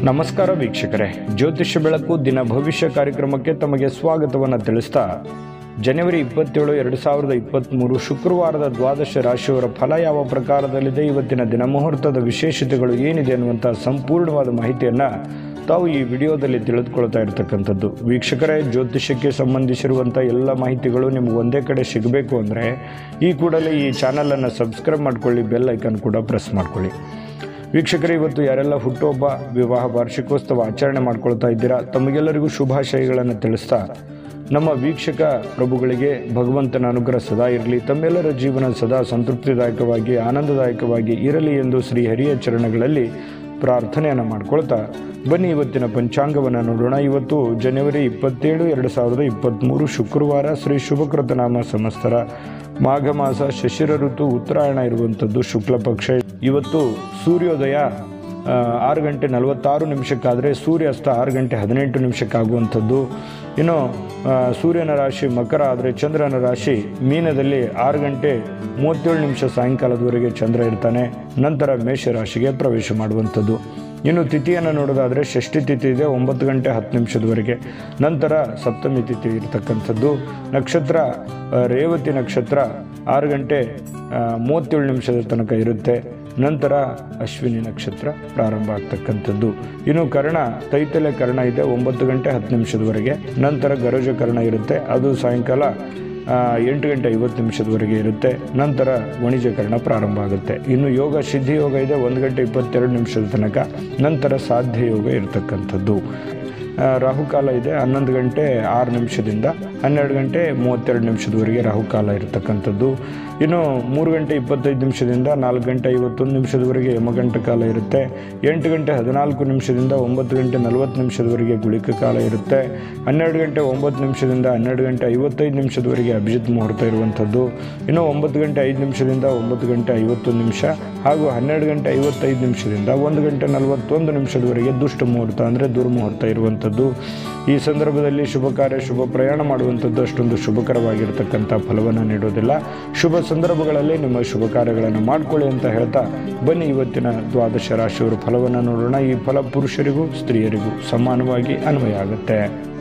ನಮಸ್ಕಾರ ವೀಕ್ಷಕರೇ ಜ್ಯೋತಿಷ್ಯ ಬೆಳಕು ದಿನ ಭವಿಷ್ಯ ಕಾರ್ಯಕ್ರಮಕ್ಕೆ ತಮಗೆ ಸ್ವಾಗತವನ್ನು ತಿಳಿಸ್ತಾ ಜನವರಿ ಇಪ್ಪತ್ತೇಳು ಎರಡು ಸಾವಿರದ ಇಪ್ಪತ್ತ್ಮೂರು ಶುಕ್ರವಾರದ ದ್ವಾದಶ ರಾಶಿಯವರ ಫಲ ಯಾವ ಪ್ರಕಾರದಲ್ಲಿದೆ ಇವತ್ತಿನ ದಿನ ಮುಹೂರ್ತದ ವಿಶೇಷತೆಗಳು ಏನಿದೆ ಅನ್ನುವಂಥ ಸಂಪೂರ್ಣವಾದ ಮಾಹಿತಿಯನ್ನು ತಾವು ಈ ವಿಡಿಯೋದಲ್ಲಿ ತಿಳಿದುಕೊಳ್ತಾ ಇರತಕ್ಕಂಥದ್ದು ವೀಕ್ಷಕರೇ ಜ್ಯೋತಿಷ್ಯಕ್ಕೆ ಸಂಬಂಧಿಸಿರುವಂಥ ಎಲ್ಲ ಮಾಹಿತಿಗಳು ನಿಮ್ಗೆ ಒಂದೇ ಕಡೆ ಸಿಗಬೇಕು ಅಂದರೆ ಈ ಕೂಡಲೇ ಈ ಚಾನಲನ್ನು ಸಬ್ಸ್ಕ್ರೈಬ್ ಮಾಡ್ಕೊಳ್ಳಿ ಬೆಲ್ ಐಕನ್ ಕೂಡ ಪ್ರೆಸ್ ಮಾಡ್ಕೊಳ್ಳಿ ವೀಕ್ಷಕರೇ ಇವತ್ತು ಯಾರೆಲ್ಲ ಹುಟ್ಟುಹಬ್ಬ ವಿವಾಹ ವಾರ್ಷಿಕೋತ್ಸವ ಆಚರಣೆ ಮಾಡ್ಕೊಳ್ತಾ ಇದ್ದೀರಾ ತಮಗೆಲ್ಲರಿಗೂ ಶುಭಾಶಯಗಳನ್ನು ತಿಳಿಸ್ತಾ ನಮ್ಮ ವೀಕ್ಷಕ ಪ್ರಭುಗಳಿಗೆ ಭಗವಂತನ ಅನುಗ್ರಹ ಸದಾ ಇರಲಿ ತಮ್ಮೆಲ್ಲರ ಜೀವನ ಸದಾ ಸಂತೃಪ್ತಿದಾಯಕವಾಗಿ ಆನಂದದಾಯಕವಾಗಿ ಇರಲಿ ಎಂದು ಶ್ರೀ ಹರಿಯ ಚರಣಗಳಲ್ಲಿ ಪ್ರಾರ್ಥನೆಯನ್ನು ಮಾಡ್ಕೊಳ್ತಾ ಬನ್ನಿ ಇವತ್ತಿನ ಪಂಚಾಂಗವನ್ನು ನೋಡೋಣ ಇವತ್ತು ಜನವರಿ ಇಪ್ಪತ್ತೇಳು ಎರಡು ಸಾವಿರದ ಇಪ್ಪತ್ತ್ಮೂರು ಶುಕ್ರವಾರ ಶ್ರೀ ಶುಭಕೃತ ನಾಮ ಸಂವತ್ಸರ ಮಾಘ ಮಾಸ ಶಶಿರ ಋತು ಉತ್ತರಾಯಣ ಇರುವಂಥದ್ದು ಶುಕ್ಲ ಪಕ್ಷ ಇವತ್ತು ಸೂರ್ಯೋದಯ ಆ, ಆರು ಗಂಟೆ ನಲವತ್ತಾರು ನಿಮಿಷಕ್ಕಾದರೆ ಸೂರ್ಯಾಸ್ತ ಆರು ಗಂಟೆ ಹದಿನೆಂಟು ನಿಮಿಷಕ್ಕಾಗುವಂಥದ್ದು ಇನ್ನು ಆ, ಸೂರ್ಯನ ರಾಶಿ ಮಕರ ಆದರೆ ಚಂದ್ರನ ರಾಶಿ ಮೀನದಲ್ಲಿ ಆರು ಗಂಟೆ ಮೂವತ್ತೇಳು ನಿಮಿಷ ಸಾಯಂಕಾಲದವರೆಗೆ ಚಂದ್ರ ಇರ್ತಾನೆ ನಂತರ ಮೇಷರಾಶಿಗೆ ಪ್ರವೇಶ ಮಾಡುವಂಥದ್ದು ಇನ್ನು ತಿಥಿಯನ್ನು ನೋಡೋದಾದರೆ ಷಷ್ಠಿ ತಿಥಿ ಇದೆ ಒಂಬತ್ತು ಗಂಟೆ ಹತ್ತು ನಿಮಿಷದವರೆಗೆ ನಂತರ ಸಪ್ತಮಿ ತಿಥಿ ಇರತಕ್ಕಂಥದ್ದು ನಕ್ಷತ್ರ ಆ, ರೇವತಿ ನಕ್ಷತ್ರ ಆರು ಗಂಟೆ ಆ, ಮೂವತ್ತೇಳು ನಿಮಿಷದ ತನಕ ಇರುತ್ತೆ ನಂತರ ಅಶ್ವಿನಿ ನಕ್ಷತ್ರ ಪ್ರಾರಂಭ ಆಗ್ತಕ್ಕಂಥದ್ದು ಇನ್ನು ಕರ್ಣ ತೈತಲೆ ಕರ್ಣ ಇದೆ ಒಂಬತ್ತು ಗಂಟೆ ಹತ್ತು ನಿಮಿಷದವರೆಗೆ ನಂತರ ಗರಜ ಕರ್ಣ ಇರುತ್ತೆ ಅದು ಸಾಯಂಕಾಲ ಆ, ಎಂಟು ಗಂಟೆ ಐವತ್ತು ನಿಮಿಷದವರೆಗೆ ಇರುತ್ತೆ ನಂತರ ವಾಣಿಜ್ಯಕರಣ ಪ್ರಾರಂಭ ಆಗುತ್ತೆ ಇನ್ನು ಯೋಗ ಸಿದ್ಧಿ ಯೋಗ ಇದೆ ಒಂದು ಗಂಟೆ ಇಪ್ಪತ್ತೆರಡು ನಿಮಿಷದ ತನಕ ನಂತರ ಸಾಧ್ಯ ಯೋಗ ಇರತಕ್ಕಂಥದ್ದು ಆ, ರಾಹುಕಾಲ ಇದೆ ಹನ್ನೊಂದು ಗಂಟೆ ಆರು ನಿಮಿಷದಿಂದ ಹನ್ನೆರಡು ಗಂಟೆ ಮೂವತ್ತೆರಡು ನಿಮಿಷದವರೆಗೆ ರಾಹುಕಾಲ ಇರತಕ್ಕಂಥದ್ದು ಇನ್ನು ಮೂರು ಗಂಟೆ ಇಪ್ಪತ್ತೈದು ನಿಮಿಷದಿಂದ ನಾಲ್ಕು ಗಂಟೆ ಐವತ್ತೊಂದು ನಿಮಿಷದವರೆಗೆ ಯಮಗಂಟ ಕಾಲ ಇರುತ್ತೆ ಎಂಟು ಗಂಟೆ ಹದಿನಾಲ್ಕು ನಿಮಿಷದಿಂದ ಒಂಬತ್ತು ಗಂಟೆ ನಲವತ್ತು ನಿಮಿಷದವರೆಗೆ ಗುಳಿಕ ಕಾಲ ಇರುತ್ತೆ ಹನ್ನೆರಡು ಗಂಟೆ ಒಂಬತ್ತು ನಿಮಿಷದಿಂದ ಹನ್ನೆರಡು ಗಂಟೆ ಐವತ್ತೈದು ನಿಮಿಷದವರೆಗೆ ಅಭಿಜಿತ್ ಮುಹೂರ್ತ ಇರುವಂಥದ್ದು ಇನ್ನು ಒಂಬತ್ತು ಗಂಟೆ ಐದು ನಿಮಿಷದಿಂದ ಒಂಬತ್ತು ಗಂಟೆ ಐವತ್ತೊಂದು ನಿಮಿಷ ಹಾಗೂ ಹನ್ನೆರಡು ಗಂಟೆ ಐವತ್ತೈದು ನಿಮಿಷದಿಂದ ಒಂದು ಗಂಟೆ ನಲವತ್ತೊಂದು ನಿಮಿಷದವರೆಗೆ ದುಷ್ಟ ಮುಹೂರ್ತ ಅಂದರೆ ದುರ್ಮುಹೂರ್ತ ಇರುವಂಥದ್ದು ಈ ಸಂದರ್ಭದಲ್ಲಿ ಶುಭ ಕಾರ್ಯ ಶುಭ ಪ್ರಯಾಣ ಮಾಡುವಂಥದ್ದು ಅಷ್ಟೊಂದು ಶುಭಕರವಾಗಿರ್ತಕ್ಕಂಥ ಫಲವನ್ನು ನೀಡೋದಿಲ್ಲ ಶುಭ ಸಂದರ್ಭಗಳಲ್ಲಿ ನಿಮ್ಮ ಶುಭ ಕಾರ್ಯಗಳನ್ನು ಮಾಡಿಕೊಳ್ಳಿ ಅಂತ ಹೇಳ್ತಾ ಬನ್ನಿ ಇವತ್ತಿನ ದ್ವಾದಶ ರಾಶಿಯವರ ಫಲವನ್ನು ನೋಡೋಣ ಈ ಫಲ ಪುರುಷರಿಗೂ ಸ್ತ್ರೀಯರಿಗೂ ಸಮಾನವಾಗಿ ಅನ್ವಯ ಆಗುತ್ತೆ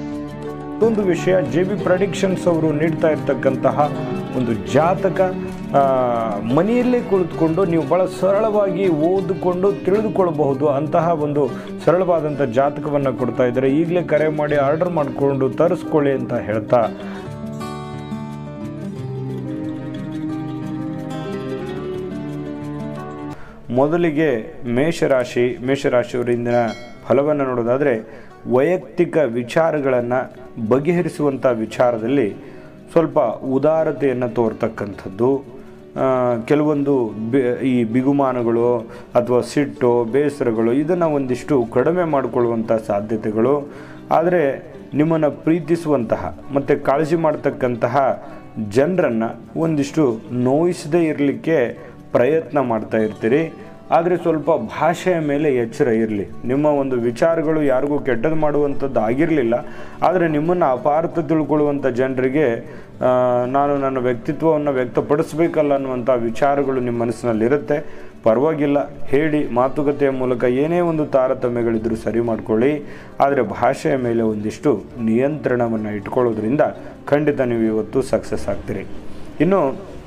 ಒಂದು ವಿಷಯ ಜೆ ಬಿ ಪ್ರಡಿಕ್ಷನ್ಸ್ ಅವರು ನೀಡ್ತಾ ಇರ್ತಕ್ಕಂತಹ ಒಂದು ಜಾತಕ ಆ, ಮನೆಯಲ್ಲೇ ಕುಳಿತುಕೊಂಡು ನೀವು ಭಾಳ ಸರಳವಾಗಿ ಓದಿಕೊಂಡು ತಿಳಿದುಕೊಳ್ಳಬಹುದು ಅಂತಹ ಒಂದು ಸರಳವಾದಂಥ ಜಾತಕವನ್ನು ಕೊಡ್ತಾ ಇದ್ದಾರೆ ಈಗಲೇ ಕರೆ ಮಾಡಿ ಆರ್ಡರ್ ಮಾಡಿಕೊಂಡು ತರಿಸ್ಕೊಳ್ಳಿ ಅಂತ ಹೇಳ್ತಾ ಮೊದಲಿಗೆ ಮೇಷರಾಶಿ ಮೇಷರಾಶಿಯವರಿಂದ ಫಲವನ್ನು ನೋಡೋದಾದರೆ ವೈಯಕ್ತಿಕ ವಿಚಾರಗಳನ್ನು ಬಗೆಹರಿಸುವಂಥ ವಿಚಾರದಲ್ಲಿ ಸ್ವಲ್ಪ ಉದಾರತೆಯನ್ನು ತೋರ್ತಕ್ಕಂಥದ್ದು ಆ, ಕೆಲವೊಂದು ಬೆ- ಈ ಬಿಗುಮಾನಗಳು ಅಥವಾ ಸಿಟ್ಟು ಬೇಸರಗಳು ಇದನ್ನು ಒಂದಿಷ್ಟು ಕಡಿಮೆ ಮಾಡಿಕೊಳ್ಳುವಂಥ ಸಾಧ್ಯತೆಗಳು ಆದರೆ ನಿಮ್ಮನ್ನು ಪ್ರೀತಿಸುವಂತಹ ಮತ್ತು ಕಾಳಜಿ ಮಾಡ್ತಕ್ಕಂತಹ ಜನರನ್ನು ಒಂದಿಷ್ಟು ನೋಯಿಸದೇ ಇರಲಿಕ್ಕೆ ಪ್ರಯತ್ನ ಮಾಡ್ತಾ ಇರ್ತೀರಿ ಆದರೆ ಸ್ವಲ್ಪ ಭಾಷೆಯ ಮೇಲೆ ಎಚ್ಚರ ಇರಲಿ ನಿಮ್ಮ ಒಂದು ವಿಚಾರಗಳು ಯಾರಿಗೂ ಕೆಟ್ಟದ್ದು ಮಾಡುವಂಥದ್ದು ಆಗಿರಲಿಲ್ಲ ಆದರೆ ನಿಮ್ಮನ್ನು ಅಪಾರ್ಥ ತಿಳ್ಕೊಳ್ಳುವಂಥ ಜನರಿಗೆ ಆ, ನಾನು ನನ್ನ ವ್ಯಕ್ತಿತ್ವವನ್ನು ವ್ಯಕ್ತಪಡಿಸಬೇಕಲ್ಲ ಅನ್ನುವಂಥ ವಿಚಾರಗಳು ನಿಮ್ಮ ಮನಸ್ಸಿನಲ್ಲಿರುತ್ತೆ ಪರವಾಗಿಲ್ಲ ಹೇಳಿ ಮಾತುಕತೆಯ ಮೂಲಕ ಏನೇ ಒಂದು ತಾರತಮ್ಯಗಳಿದ್ರೂ ಸರಿ ಮಾಡ್ಕೊಳ್ಳಿ ಆದರೆ ಭಾಷೆಯ ಮೇಲೆ ಒಂದಿಷ್ಟು ನಿಯಂತ್ರಣವನ್ನು ಇಟ್ಕೊಳ್ಳೋದ್ರಿಂದ ಖಂಡಿತ ನೀವು ಇವತ್ತು ಸಕ್ಸಸ್ ಆಗ್ತೀರಿ ಇನ್ನು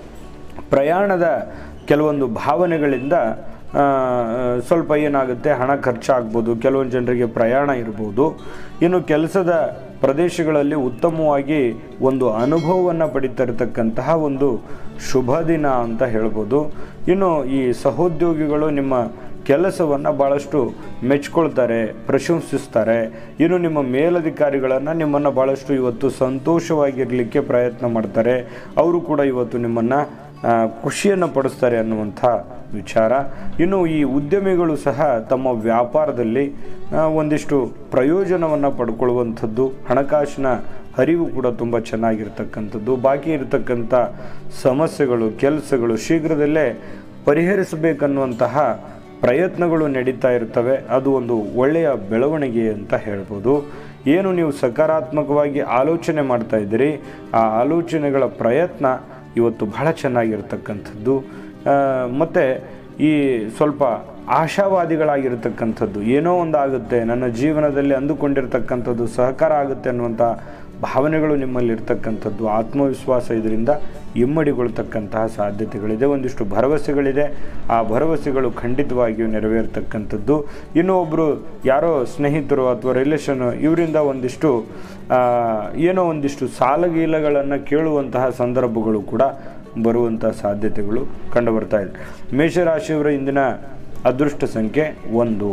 ಪ್ರಯಾಣದ ಕೆಲವೊಂದು ಭಾವನೆಗಳಿಂದ ಆ, ಸ್ವಲ್ಪ ಏನಾಗುತ್ತೆ ಹಣ ಖರ್ಚಾಗ್ಬೋದು ಕೆಲವೊಂದು ಜನರಿಗೆ ಪ್ರಯಾಣ ಇರ್ಬೋದು ಇನ್ನು ಕೆಲಸದ ಪ್ರದೇಶಗಳಲ್ಲಿ ಉತ್ತಮವಾಗಿ ಒಂದು ಅನುಭವವನ್ನು ಪಡಿತಾ ಇರತಕ್ಕಂತಹ ಒಂದು ಶುಭ ದಿನ ಅಂತ ಹೇಳ್ಬೋದು ಇನ್ನು ಈ ಸಹೋದ್ಯೋಗಿಗಳು ನಿಮ್ಮ ಕೆಲಸವನ್ನು ಭಾಳಷ್ಟು ಮೆಚ್ಕೊಳ್ತಾರೆ ಪ್ರಶಂಸಿಸ್ತಾರೆ ಇನ್ನು ನಿಮ್ಮ ಮೇಲಧಿಕಾರಿಗಳನ್ನು ನಿಮ್ಮನ್ನು ಭಾಳಷ್ಟು ಇವತ್ತು ಸಂತೋಷವಾಗಿರಲಿಕ್ಕೆ ಪ್ರಯತ್ನ ಮಾಡ್ತಾರೆ ಅವರು ಕೂಡ ಇವತ್ತು ನಿಮ್ಮನ್ನು ಖುಷಿಯನ್ನು ಪಡಿಸ್ತಾರೆ ಅನ್ನುವಂಥ ವಿಚಾರ ಇನ್ನು ಈ ಉದ್ಯಮಿಗಳು ಸಹ ತಮ್ಮ ವ್ಯಾಪಾರದಲ್ಲಿ ಆ, ಒಂದಿಷ್ಟು ಪ್ರಯೋಜನವನ್ನು ಪಡ್ಕೊಳ್ಳುವಂಥದ್ದು ಹಣಕಾಸಿನ ಹರಿವು ಕೂಡ ತುಂಬ ಚೆನ್ನಾಗಿರ್ತಕ್ಕಂಥದ್ದು ಬಾಕಿ ಇರತಕ್ಕಂಥ ಸಮಸ್ಯೆಗಳು ಕೆಲಸಗಳು ಶೀಘ್ರದಲ್ಲೇ ಪರಿಹರಿಸಬೇಕನ್ನುವಂತಹ ಪ್ರಯತ್ನಗಳು ನಡೀತಾ ಇರ್ತವೆ ಅದು ಒಂದು ಒಳ್ಳೆಯ ಬೆಳವಣಿಗೆ ಅಂತ ಹೇಳ್ಬೋದು ಏನು ನೀವು ಸಕಾರಾತ್ಮಕವಾಗಿ ಆಲೋಚನೆ ಮಾಡ್ತಾ ಇದ್ದೀರಿ ಆ ಆಲೋಚನೆಗಳ ಪ್ರಯತ್ನ ಇವತ್ತು ಬಹಳ ಚೆನ್ನಾಗಿರ್ತಕ್ಕಂಥದ್ದು ಮತ್ತು ಈ ಸ್ವಲ್ಪ ಆಶಾವಾದಿಗಳಾಗಿರ್ತಕ್ಕಂಥದ್ದು ಏನೋ ಒಂದು ಆಗುತ್ತೆ ನನ್ನ ಜೀವನದಲ್ಲಿ ಅಂದುಕೊಂಡಿರ್ತಕ್ಕಂಥದ್ದು ಸಹಕಾರ ಆಗುತ್ತೆ ಅನ್ನುವಂಥ ಭಾವನೆಗಳು ನಿಮ್ಮಲ್ಲಿ ಇರ್ತಕ್ಕಂಥದ್ದು ಆತ್ಮವಿಶ್ವಾಸ ಇದರಿಂದ ಇಮ್ಮಡಿಗೊಳ್ತಕ್ಕಂತಹ ಸಾಧ್ಯತೆಗಳಿದೆ ಒಂದಿಷ್ಟು ಭರವಸೆಗಳಿದೆ ಆ ಭರವಸೆಗಳು ಖಂಡಿತವಾಗಿಯೂ ನೆರವೇರ್ತಕ್ಕಂಥದ್ದು ಇನ್ನೂ ಒಬ್ಬರು ಯಾರೋ ಸ್ನೇಹಿತರು ಅಥವಾ ರಿಲೇಷನ್ ಇವರಿಂದ ಒಂದಿಷ್ಟು ಆ, ಏನೋ ಒಂದಿಷ್ಟು ಸಾಲಗೀಲಗಳನ್ನು ಕೇಳುವಂತಹ ಸಂದರ್ಭಗಳು ಕೂಡ ಬರುವಂಥ ಸಾಧ್ಯತೆಗಳು ಕಂಡುಬರ್ತಾ ಇದೆ ಮೇಷರಾಶಿಯವರ ಇಂದಿನ ಅದೃಷ್ಟ ಸಂಖ್ಯೆ ಒಂದು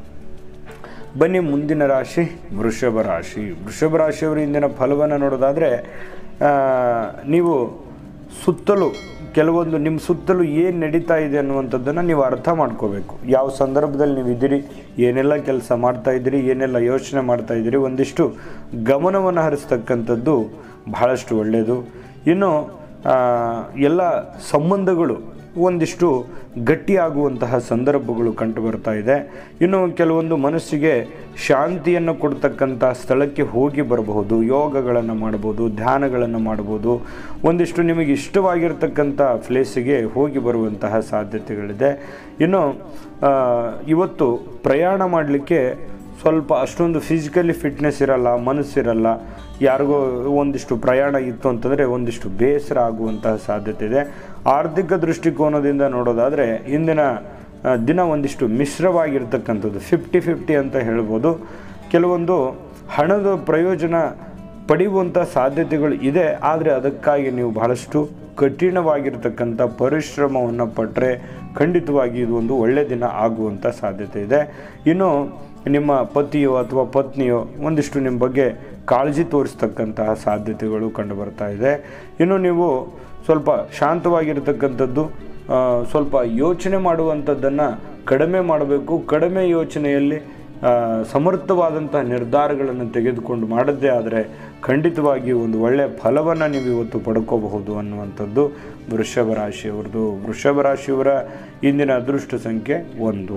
ಬನ್ನಿ ಮುಂದಿನ ರಾಶಿ ವೃಷಭ ರಾಶಿ ವೃಷಭ ರಾಶಿಯವರ ಇಂದಿನ ಫಲವನ್ನು ನೋಡೋದಾದರೆ ಆ, ನೀವು ಸುತ್ತಲೂ ಕೆಲವೊಂದು ನಿಮ್ಮ ಸುತ್ತಲೂ ಏನು ನಡೀತಾ ಇದೆ ಅನ್ನುವಂಥದ್ದನ್ನು ನೀವು ಅರ್ಥ ಮಾಡ್ಕೋಬೇಕು ಯಾವ ಸಂದರ್ಭದಲ್ಲಿ ನೀವು ಇದ್ದೀರಿ ಏನೆಲ್ಲ ಕೆಲಸ ಮಾಡ್ತಾ ಇದ್ದೀರಿ ಏನೆಲ್ಲ ಯೋಚನೆ ಮಾಡ್ತಾ ಇದ್ದೀರಿ ಒಂದಿಷ್ಟು ಗಮನವನ್ನು ಹರಿಸ್ತಕ್ಕಂಥದ್ದು ಬಹಳಷ್ಟು ಒಳ್ಳೆಯದು ಇನ್ನು ಆ, ಎಲ್ಲ ಸಂಬಂಧಗಳು ಒಂದಿಷ್ಟು ಗಟ್ಟಿಯಾಗುವಂತಹ ಸಂದರ್ಭಗಳು ಕಂಡು ಬರ್ತಾ ಇದೆ ಇನ್ನು ಕೆಲವೊಂದು ಮನಸ್ಸಿಗೆ ಶಾಂತಿಯನ್ನು ಕೊಡ್ತಕ್ಕಂಥ ಸ್ಥಳಕ್ಕೆ ಹೋಗಿ ಬರಬಹುದು ಯೋಗಗಳನ್ನು ಮಾಡ್ಬೋದು ಧ್ಯಾನಗಳನ್ನು ಮಾಡ್ಬೋದು ಒಂದಿಷ್ಟು ನಿಮಗೆ ಇಷ್ಟವಾಗಿರ್ತಕ್ಕಂಥ ಪ್ಲೇಸಿಗೆ ಹೋಗಿ ಬರುವಂತಹ ಸಾಧ್ಯತೆಗಳಿದೆ ಇನ್ನು ಆ, ಇವತ್ತು ಪ್ರಯಾಣ ಮಾಡಲಿಕ್ಕೆ ಸ್ವಲ್ಪ ಅಷ್ಟೊಂದು ಫಿಸಿಕಲಿ ಫಿಟ್ನೆಸ್ ಇರಲ್ಲ ಮನಸ್ಸಿರಲ್ಲ ಯಾರಿಗೋ ಒಂದಿಷ್ಟು ಪ್ರಯಾಣ ಇತ್ತು ಅಂತಂದರೆ ಒಂದಿಷ್ಟು ಬೇಸರ ಆಗುವಂತಹ ಸಾಧ್ಯತೆ ಇದೆ ಆರ್ಥಿಕ ದೃಷ್ಟಿಕೋನದಿಂದ ನೋಡೋದಾದರೆ ಇಂದಿನ ಆ, ದಿನ ಒಂದಿಷ್ಟು ಮಿಶ್ರವಾಗಿರ್ತಕ್ಕಂಥದ್ದು ಫಿಫ್ಟಿ ಫಿಫ್ಟಿ ಅಂತ ಹೇಳ್ಬೋದು ಕೆಲವೊಂದು ಹಣದ ಪ್ರಯೋಜನ ಪಡೆಯುವಂಥ ಸಾಧ್ಯತೆಗಳು ಇದೆ ಆದರೆ ಅದಕ್ಕಾಗಿ ನೀವು ಬಹಳಷ್ಟು ಕಠಿಣವಾಗಿರ್ತಕ್ಕಂಥ ಪರಿಶ್ರಮವನ್ನು ಪಟ್ಟರೆ ಖಂಡಿತವಾಗಿ ಇದು ಒಂದು ಒಳ್ಳೆಯ ದಿನ ಆಗುವಂಥ ಸಾಧ್ಯತೆ ಇದೆ ಇನ್ನು ನಿಮ್ಮ ಪತಿಯೋ ಅಥವಾ ಪತ್ನಿಯೋ ಒಂದಿಷ್ಟು ನಿಮ್ಮ ಬಗ್ಗೆ ಕಾಳಜಿ ತೋರಿಸ್ತಕ್ಕಂತಹ ಸಾಧ್ಯತೆಗಳು ಕಂಡು ಬರ್ತಾ ಇದೆ ಇನ್ನು ನೀವು ಸ್ವಲ್ಪ ಶಾಂತವಾಗಿರ್ತಕ್ಕಂಥದ್ದು ಆ, ಸ್ವಲ್ಪ ಯೋಚನೆ ಮಾಡುವಂಥದ್ದನ್ನು ಕಡಿಮೆ ಮಾಡಬೇಕು ಕಡಿಮೆ ಯೋಚನೆಯಲ್ಲಿ ಆ, ಸಮರ್ಥವಾದಂಥ ನಿರ್ಧಾರಗಳನ್ನು ತೆಗೆದುಕೊಂಡು ಮಾಡದ್ದೇ ಆದರೆ ಖಂಡಿತವಾಗಿ ಒಂದು ಒಳ್ಳೆಯ ಫಲವನ್ನು ನೀವು ಇವತ್ತು ಪಡ್ಕೋಬಹುದು ಅನ್ನುವಂಥದ್ದು ವೃಷಭ ರಾಶಿಯವ್ರದ್ದು ವೃಷಭ ರಾಶಿಯವರ ಇಂದಿನ ಅದೃಷ್ಟ ಸಂಖ್ಯೆ ಒಂದು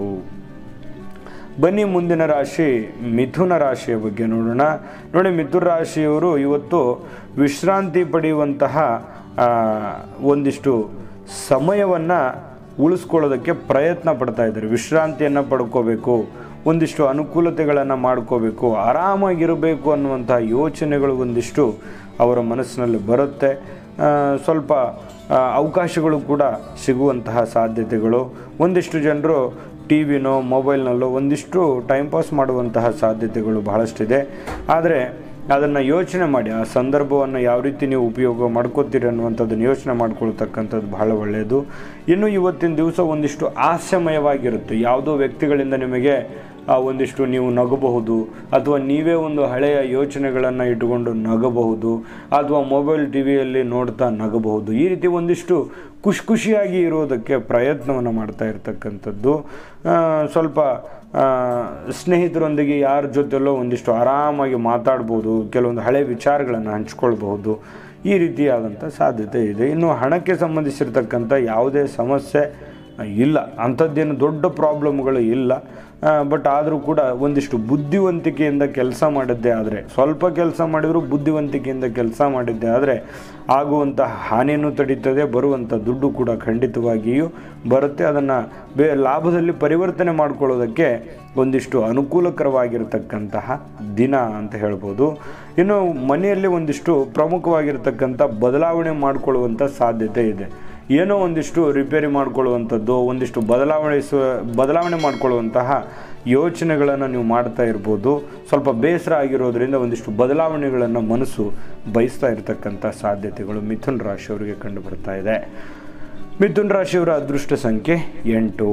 ಬನ್ನಿ ಮುಂದಿನ ರಾಶಿ ಮಿಥುನ ರಾಶಿಯ ಬಗ್ಗೆ ನೋಡೋಣ ನೋಡಿ ಮಿಥುನ ರಾಶಿಯವರು ಇವತ್ತು ವಿಶ್ರಾಂತಿ ಪಡೆಯುವಂತಹ ಆ, ಒಂದಿಷ್ಟು ಸಮಯವನ್ನು ಉಳಿಸ್ಕೊಳ್ಳೋದಕ್ಕೆ ಪ್ರಯತ್ನ ಪಡ್ತಾ ಇದ್ದಾರೆ ವಿಶ್ರಾಂತಿಯನ್ನು ಪಡ್ಕೋಬೇಕು ಒಂದಿಷ್ಟು ಅನುಕೂಲತೆಗಳನ್ನು ಮಾಡ್ಕೋಬೇಕು ಆರಾಮಾಗಿರಬೇಕು ಅನ್ನುವಂಥ ಯೋಚನೆಗಳು ಒಂದಿಷ್ಟು ಅವರ ಮನಸ್ಸಿನಲ್ಲಿ ಬರುತ್ತೆ ಆ, ಸ್ವಲ್ಪ ಆ, ಅವಕಾಶಗಳು ಕೂಡ ಸಿಗುವಂತಹ ಸಾಧ್ಯತೆಗಳು ಒಂದಿಷ್ಟು ಜನರು ಟಿ ವಿನೋ ಮೊಬೈಲ್ನಲ್ಲೋ ಒಂದಿಷ್ಟು ಟೈಮ್ ಪಾಸ್ ಮಾಡುವಂತಹ ಸಾಧ್ಯತೆಗಳು ಬಹಳಷ್ಟಿದೆ ಆದರೆ ಅದನ್ನು ಯೋಚನೆ ಮಾಡಿ ಆ ಸಂದರ್ಭವನ್ನು ಯಾವ ರೀತಿ ನೀವು ಉಪಯೋಗ ಮಾಡ್ಕೋತೀರಿ ಅನ್ನುವಂಥದ್ದನ್ನು ಯೋಚನೆ ಮಾಡ್ಕೊಳ್ತಕ್ಕಂಥದ್ದು ಬಹಳ ಒಳ್ಳೆಯದು ಇನ್ನು ಇವತ್ತಿನ ದಿವಸ ಒಂದಿಷ್ಟು ಹಾಸ್ಯಮಯವಾಗಿರುತ್ತೆ ಯಾವುದೋ ವ್ಯಕ್ತಿಗಳಿಂದ ನಿಮಗೆ ಆ ಒಂದಿಷ್ಟು ನೀವು ನಗಬಹುದು ಅಥವಾ ನೀವೇ ಒಂದು ಹಳೆಯ ಯೋಚನೆಗಳನ್ನು ಇಟ್ಟುಕೊಂಡು ನಗಬಹುದು ಅಥವಾ ಮೊಬೈಲ್ ಟಿ ವಿಯಲ್ಲಿ ನೋಡ್ತಾ ನಗಬಹುದು ಈ ರೀತಿ ಒಂದಿಷ್ಟು ಖುಷಿ ಖುಷಿಯಾಗಿ ಇರೋದಕ್ಕೆ ಪ್ರಯತ್ನವನ್ನು ಮಾಡ್ತಾ ಇರ್ತಕ್ಕಂಥದ್ದು ಆ, ಸ್ವಲ್ಪ ಆ, ಸ್ನೇಹಿತರೊಂದಿಗೆ ಯಾರ ಜೊತೆಲೋ ಒಂದಿಷ್ಟು ಆರಾಮಾಗಿ ಮಾತಾಡ್ಬೋದು ಕೆಲವೊಂದು ಹಳೆ ವಿಚಾರಗಳನ್ನು ಹಂಚ್ಕೊಳ್ಬಹುದು ಈ ರೀತಿಯಾದಂಥ ಸಾಧ್ಯತೆ ಇದೆ ಇನ್ನು ಹಣಕ್ಕೆ ಸಂಬಂಧಿಸಿರ್ತಕ್ಕಂಥ ಯಾವುದೇ ಸಮಸ್ಯೆ ಇಲ್ಲ ಅಂಥದ್ದೇನು ದೊಡ್ಡ ಪ್ರಾಬ್ಲಮ್ಗಳು ಇಲ್ಲ ಬಟ್ ಆದರೂ ಕೂಡ ಒಂದಿಷ್ಟು ಬುದ್ಧಿವಂತಿಕೆಯಿಂದ ಕೆಲಸ ಮಾಡಿದ್ದೆ ಆದರೆ ಸ್ವಲ್ಪ ಕೆಲಸ ಮಾಡಿದರೂ ಬುದ್ಧಿವಂತಿಕೆಯಿಂದ ಕೆಲಸ ಮಾಡಿದ್ದೆ ಆದರೆ ಆಗುವಂಥ ಹಾನಿಯನ್ನು ತಡೀತದೆ ಬರುವಂಥ ದುಡ್ಡು ಕೂಡ ಖಂಡಿತವಾಗಿಯೂ ಬರುತ್ತೆ ಅದನ್ನು ಬೇ ಲಾಭದಲ್ಲಿ ಪರಿವರ್ತನೆ ಮಾಡ್ಕೊಳ್ಳೋದಕ್ಕೆ ಒಂದಿಷ್ಟು ಅನುಕೂಲಕರವಾಗಿರ್ತಕ್ಕಂತಹ ದಿನ ಅಂತ ಹೇಳ್ಬೋದು ಇನ್ನು ಮನೆಯಲ್ಲಿ ಒಂದಿಷ್ಟು ಪ್ರಮುಖವಾಗಿರ್ತಕ್ಕಂಥ ಬದಲಾವಣೆ ಮಾಡಿಕೊಳ್ಳುವಂಥ ಸಾಧ್ಯತೆ ಇದೆ ಏನೋ ಒಂದಿಷ್ಟು ರಿಪೇರಿ ಮಾಡ್ಕೊಳ್ಳುವಂಥದ್ದು ಒಂದಿಷ್ಟು ಬದಲಾವಣೆಸುವ ಬದಲಾವಣೆ ಮಾಡಿಕೊಳ್ಳುವಂತಹ ಯೋಚನೆಗಳನ್ನು ನೀವು ಮಾಡ್ತಾ ಇರ್ಬೋದು ಸ್ವಲ್ಪ ಬೇಸರ ಆಗಿರೋದ್ರಿಂದ ಒಂದಿಷ್ಟು ಬದಲಾವಣೆಗಳನ್ನು ಮನಸ್ಸು ಬಯಸ್ತಾ ಇರತಕ್ಕಂಥ ಸಾಧ್ಯತೆಗಳು ಮಿಥುನ್ ರಾಶಿಯವರಿಗೆ ಕಂಡು ಬರ್ತಾ ಇದೆ ಮಿಥುನ್ ರಾಶಿಯವರ ಅದೃಷ್ಟ ಸಂಖ್ಯೆ ಎಂಟು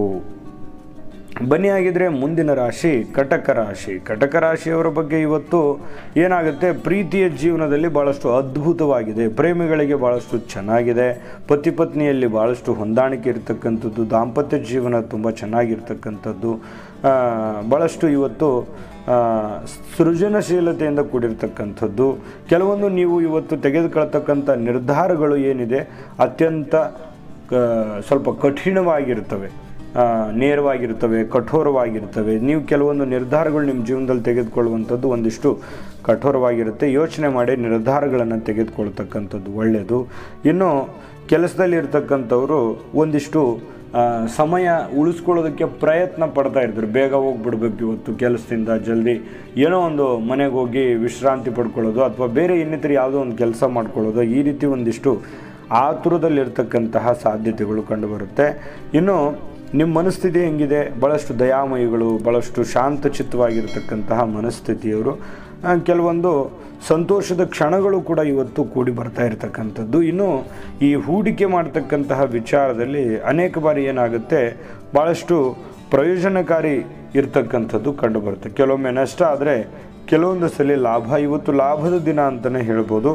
ಬನ್ನಿ ಆಗಿದ್ರೆ ಮುಂದಿನ ರಾಶಿ ಕಟಕ ರಾಶಿ ಕಟಕ ರಾಶಿಯವರ ಬಗ್ಗೆ ಇವತ್ತು ಏನಾಗುತ್ತೆ ಪ್ರೀತಿಯ ಜೀವನದಲ್ಲಿ ಭಾಳಷ್ಟು ಅದ್ಭುತವಾಗಿದೆ ಪ್ರೇಮಿಗಳಿಗೆ ಭಾಳಷ್ಟು ಚೆನ್ನಾಗಿದೆ ಪತಿ ಪತ್ನಿಯಲ್ಲಿ ಭಾಳಷ್ಟು ಹೊಂದಾಣಿಕೆ ಇರತಕ್ಕಂಥದ್ದು ದಾಂಪತ್ಯ ಜೀವನ ತುಂಬ ಚೆನ್ನಾಗಿರ್ತಕ್ಕಂಥದ್ದು ಆ, ಭಾಳಷ್ಟು ಇವತ್ತು ಆ, ಸೃಜನಶೀಲತೆಯಿಂದ ಕೂಡಿರ್ತಕ್ಕಂಥದ್ದು ಕೆಲವೊಂದು ನೀವು ಇವತ್ತು ತೆಗೆದುಕೊಳ್ತಕ್ಕಂಥ ನಿರ್ಧಾರಗಳು ಏನಿದೆ ಅತ್ಯಂತ ಕ- ಸ್ವಲ್ಪ ಕಠಿಣವಾಗಿರ್ತವೆ ಆ, ನೇರವಾಗಿರ್ತವೆ ಕಠೋರವಾಗಿರ್ತವೆ ನೀವು ಕೆಲವೊಂದು ನಿರ್ಧಾರಗಳು ನಿಮ್ಮ ಜೀವನದಲ್ಲಿ ತೆಗೆದುಕೊಳ್ಳುವಂಥದ್ದು ಒಂದಿಷ್ಟು ಕಠೋರವಾಗಿರುತ್ತೆ ಯೋಚನೆ ಮಾಡಿ ನಿರ್ಧಾರಗಳನ್ನು ತೆಗೆದುಕೊಳ್ತಕ್ಕಂಥದ್ದು ಒಳ್ಳೆಯದು ಇನ್ನು ಕೆಲಸದಲ್ಲಿ ಇರ್ತಕ್ಕಂಥವರು ಒಂದಿಷ್ಟು ಆ, ಸಮಯ ಉಳಿಸ್ಕೊಳ್ಳೋದಕ್ಕೆ ಪ್ರಯತ್ನ ಪಡ್ತಾ ಇರ್ತಾರೆ ಬೇಗ ಹೋಗ್ಬಿಡ್ಬೇಕು ಇವತ್ತು ಕೆಲಸದಿಂದ ಜಲ್ದಿ ಏನೋ ಒಂದು ಮನೆಗೆ ಹೋಗಿ ವಿಶ್ರಾಂತಿ ಪಡ್ಕೊಳ್ಳೋದು ಅಥವಾ ಬೇರೆ ಇನ್ನಿತರ ಯಾವುದೋ ಒಂದು ಕೆಲಸ ಮಾಡ್ಕೊಳ್ಳೋದು ಈ ರೀತಿ ಒಂದಿಷ್ಟು ಆತುರದಲ್ಲಿರ್ತಕ್ಕಂತಹ ಸಾಧ್ಯತೆಗಳು ಕಂಡುಬರುತ್ತೆ ಇನ್ನು ನಿಮ್ಮ ಮನಸ್ಥಿತಿ ಹೆಂಗಿದೆ ಭಾಳಷ್ಟು ದಯಾಮಯಿಗಳು ಭಾಳಷ್ಟು ಶಾಂತಚಿತ್ತವಾಗಿರ್ತಕ್ಕಂತಹ ಮನಸ್ಥಿತಿಯವರು ಆ, ಕೆಲವೊಂದು ಸಂತೋಷದ ಕ್ಷಣಗಳು ಕೂಡ ಇವತ್ತು ಕೂಡಿ ಬರ್ತಾ ಇರತಕ್ಕಂಥದ್ದು ಇನ್ನು ಈ ಹೂಡಿಕೆ ಮಾಡ್ತಕ್ಕಂತಹ ವಿಚಾರದಲ್ಲಿ ಅನೇಕ ಬಾರಿ ಏನಾಗುತ್ತೆ ಭಾಳಷ್ಟು ಪ್ರಯೋಜನಕಾರಿ ಇರ್ತಕ್ಕಂಥದ್ದು ಕಂಡುಬರುತ್ತೆ ಕೆಲವೊಮ್ಮೆ ನಷ್ಟ ಆದರೆ ಕೆಲವೊಂದು ಸಲ ಲಾಭ ಇವತ್ತು ಲಾಭದ ದಿನ ಅಂತಲೇ ಹೇಳ್ಬೋದು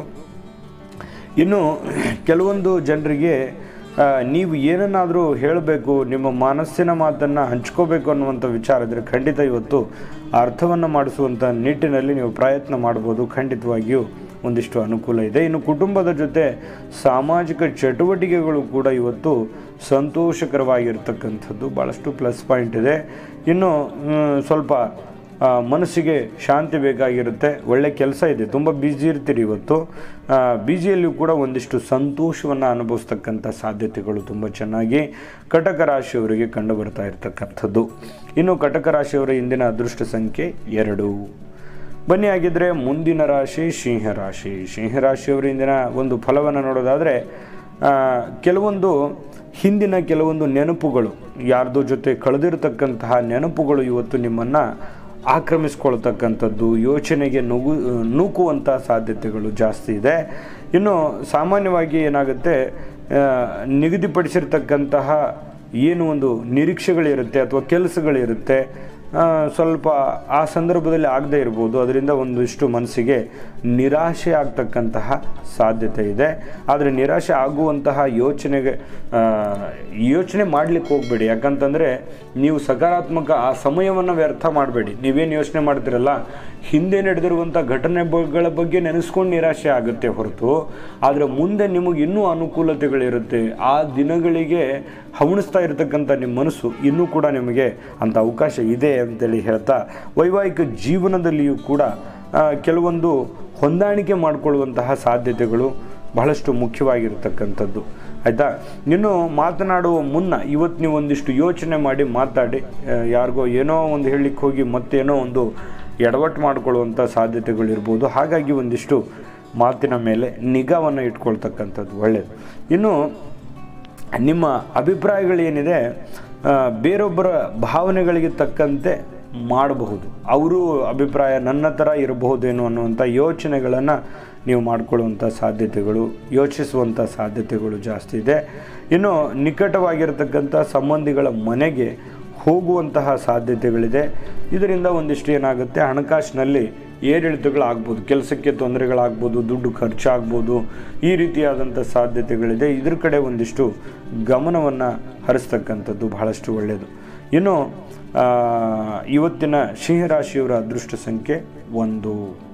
ಇನ್ನು ಕೆಲವೊಂದು ಜನರಿಗೆ ಆ, ನೀವು ಏನನ್ನಾದರೂ ಹೇಳಬೇಕು ನಿಮ್ಮ ಮನಸ್ಸಿನ ಮಾತನ್ನು ಹಂಚ್ಕೋಬೇಕು ಅನ್ನುವಂಥ ವಿಚಾರ ಇದ್ದರೆ ಖಂಡಿತ ಇವತ್ತು ಆ ಅರ್ಥವನ್ನು ಮಾಡಿಸುವಂಥ ನಿಟ್ಟಿನಲ್ಲಿ ನೀವು ಪ್ರಯತ್ನ ಮಾಡ್ಬೋದು ಖಂಡಿತವಾಗಿಯೂ ಒಂದಿಷ್ಟು ಅನುಕೂಲ ಇದೆ ಇನ್ನು ಕುಟುಂಬದ ಜೊತೆ ಸಾಮಾಜಿಕ ಚಟುವಟಿಕೆಗಳು ಕೂಡ ಇವತ್ತು ಸಂತೋಷಕರವಾಗಿರ್ತಕ್ಕಂಥದ್ದು ಭಾಳಷ್ಟು ಪ್ಲಸ್ ಪಾಯಿಂಟ್ ಇದೆ ಇನ್ನು ಮ್, ಸ್ವಲ್ಪ ಆ, ಮನಸ್ಸಿಗೆ ಶಾಂತಿ ಬೇಕಾಗಿರುತ್ತೆ ಒಳ್ಳೆ ಕೆಲಸ ಇದೆ ತುಂಬ ಬ್ಯುಸಿ ಇರ್ತೀರಿ ಇವತ್ತು ಬ್ಯುಸಿಯಲ್ಲಿಯೂ ಕೂಡ ಒಂದಿಷ್ಟು ಸಂತೋಷವನ್ನು ಅನುಭವಿಸ್ತಕ್ಕಂಥ ಸಾಧ್ಯತೆಗಳು ತುಂಬ ಚೆನ್ನಾಗಿ ಕಟಕ ರಾಶಿಯವರಿಗೆ ಕಂಡು ಬರ್ತಾ ಇರತಕ್ಕಂಥದ್ದು ಇನ್ನು ಕಟಕ ರಾಶಿಯವರ ಇಂದಿನ ಅದೃಷ್ಟ ಸಂಖ್ಯೆ ಎರಡು ಬನ್ನಿ ಆಗಿದ್ರೆ ಮುಂದಿನ ರಾಶಿ ಸಿಂಹರಾಶಿ ಸಿಂಹರಾಶಿಯವರ ಇಂದಿನ ಒಂದು ಫಲವನ್ನು ನೋಡೋದಾದರೆ ಆ, ಕೆಲವೊಂದು ಹಿಂದಿನ ಕೆಲವೊಂದು ನೆನಪುಗಳು ಯಾರ್ದೋ ಜೊತೆ ಕಳೆದಿರತಕ್ಕಂತಹ ನೆನಪುಗಳು ಇವತ್ತು ನಿಮ್ಮನ್ನು ಆಕ್ರಮಿಸ್ಕೊಳ್ತಕ್ಕಂಥದ್ದು ಯೋಚನೆಗೆ ನುಗ್ಗು ನೂಕುವಂಥ ಸಾಧ್ಯತೆಗಳು ಜಾಸ್ತಿ ಇದೆ ಇನ್ನು ಸಾಮಾನ್ಯವಾಗಿ ಏನಾಗುತ್ತೆ ಆ, ನಿಗದಿಪಡಿಸಿರ್ತಕ್ಕಂತಹ ಏನು ಒಂದು ನಿರೀಕ್ಷೆಗಳಿರುತ್ತೆ ಅಥವಾ ಕೆಲಸಗಳಿರುತ್ತೆ ಆ, ಸ್ವಲ್ಪ ಆ ಸಂದರ್ಭದಲ್ಲಿ ಆಗದೇ ಇರ್ಬೋದು ಅದರಿಂದ ಒಂದಿಷ್ಟು ಮನಸ್ಸಿಗೆ ನಿರಾಶೆ ಆಗ್ತಕ್ಕಂತಹ ಸಾಧ್ಯತೆ ಇದೆ ಆದರೆ ನಿರಾಶೆ ಆಗುವಂತಹ ಯೋಚನೆಗೆ ಆ, ಯೋಚನೆ ಮಾಡಲಿಕ್ಕೆ ಹೋಗಬೇಡಿ ಯಾಕಂತಂದರೆ ನೀವು ಸಕಾರಾತ್ಮಕ ಆ ಸಮಯವನ್ನು ವ್ಯರ್ಥ ಮಾಡಬೇಡಿ ನೀವೇನು ಯೋಚನೆ ಮಾಡ್ತಿರಲ್ಲ ಹಿಂದೆ ನಡೆದಿರುವಂಥ ಘಟನೆಗಳ ಬಗ್ಗೆ ನೆನೆಸ್ಕೊಂಡು ನಿರಾಶೆ ಆಗುತ್ತೆ ಹೊರತು ಆದರೆ ಮುಂದೆ ನಿಮಗೆ ಇನ್ನೂ ಅನುಕೂಲತೆಗಳಿರುತ್ತೆ ಆ ದಿನಗಳಿಗೆ ಹವಣಿಸ್ತಾ ಇರತಕ್ಕಂಥ ನಿಮ್ಮ ಮನಸ್ಸು ಇನ್ನೂ ಕೂಡ ನಿಮಗೆ ಅಂಥ ಅವಕಾಶ ಇದೆ ಅಂತೇಳಿ ಹೇಳ್ತಾ ವೈವಾಹಿಕ ಜೀವನದಲ್ಲಿಯೂ ಕೂಡ ಆ, ಕೆಲವೊಂದು ಹೊಂದಾಣಿಕೆ ಮಾಡಿಕೊಳ್ಳುವಂತಹ ಸಾಧ್ಯತೆಗಳು ಬಹಳಷ್ಟು ಮುಖ್ಯವಾಗಿರ್ತಕ್ಕಂಥದ್ದು ಆಯಿತಾ ಇನ್ನು ಮಾತನಾಡುವ ಮುನ್ನ ಇವತ್ತು ನೀವು ಒಂದಿಷ್ಟು ಯೋಚನೆ ಮಾಡಿ ಮಾತಾಡಿ ಆ, ಯಾರಿಗೋ ಏನೋ ಒಂದು ಹೇಳಲಿಕ್ಕೆ ಹೋಗಿ ಮತ್ತೇನೋ ಒಂದು ಎಡವಟ್ಟು ಮಾಡಿಕೊಳ್ಳುವಂಥ ಸಾಧ್ಯತೆಗಳಿರ್ಬೋದು ಹಾಗಾಗಿ ಒಂದಿಷ್ಟು ಮಾತಿನ ಮೇಲೆ ನಿಗಾವನ್ನು ಇಟ್ಕೊಳ್ತಕ್ಕಂಥದ್ದು ಒಳ್ಳೆಯದು ಇನ್ನು ನಿಮ್ಮ ಅಭಿಪ್ರಾಯಗಳೇನಿದೆ ಆ, ಬೇರೊಬ್ಬರ ಭಾವನೆಗಳಿಗೆ ತಕ್ಕಂತೆ ಮಾಡಬಹುದು ಅವರು ಅಭಿಪ್ರಾಯ ನನ್ನ ಥರ ಇರಬಹುದೇನೋ ಅನ್ನುವಂಥ ಯೋಚನೆಗಳನ್ನು ನೀವು ಮಾಡಿಕೊಳ್ಳುವಂಥ ಸಾಧ್ಯತೆಗಳು ಯೋಚಿಸುವಂಥ ಸಾಧ್ಯತೆಗಳು ಜಾಸ್ತಿ ಇದೆ ಇನ್ನು ನಿಕಟವಾಗಿರತಕ್ಕಂಥ ಸಂಬಂಧಿಗಳ ಮನೆಗೆ ಹೋಗುವಂತಹ ಸಾಧ್ಯತೆಗಳಿದೆ ಇದರಿಂದ ಒಂದಿಷ್ಟು ಏನಾಗುತ್ತೆ ಹಣಕಾಸಿನಲ್ಲಿ ಏರಿಳಿತಗಳಾಗ್ಬೋದು ಕೆಲಸಕ್ಕೆ ತೊಂದರೆಗಳಾಗ್ಬೋದು ದುಡ್ಡು ಖರ್ಚಾಗ್ಬೋದು ಈ ರೀತಿಯಾದಂಥ ಸಾಧ್ಯತೆಗಳಿದೆ ಇದ್ರ ಕಡೆ ಒಂದಿಷ್ಟು ಗಮನವನ್ನು ಹರಿಸ್ತಕ್ಕಂಥದ್ದು ಬಹಳಷ್ಟು ಒಳ್ಳೆಯದು ಇನ್ನು ಆ, ಇವತ್ತಿನ ಸಿಂಹರಾಶಿಯವರ ಅದೃಷ್ಟ ಸಂಖ್ಯೆ ಒಂದು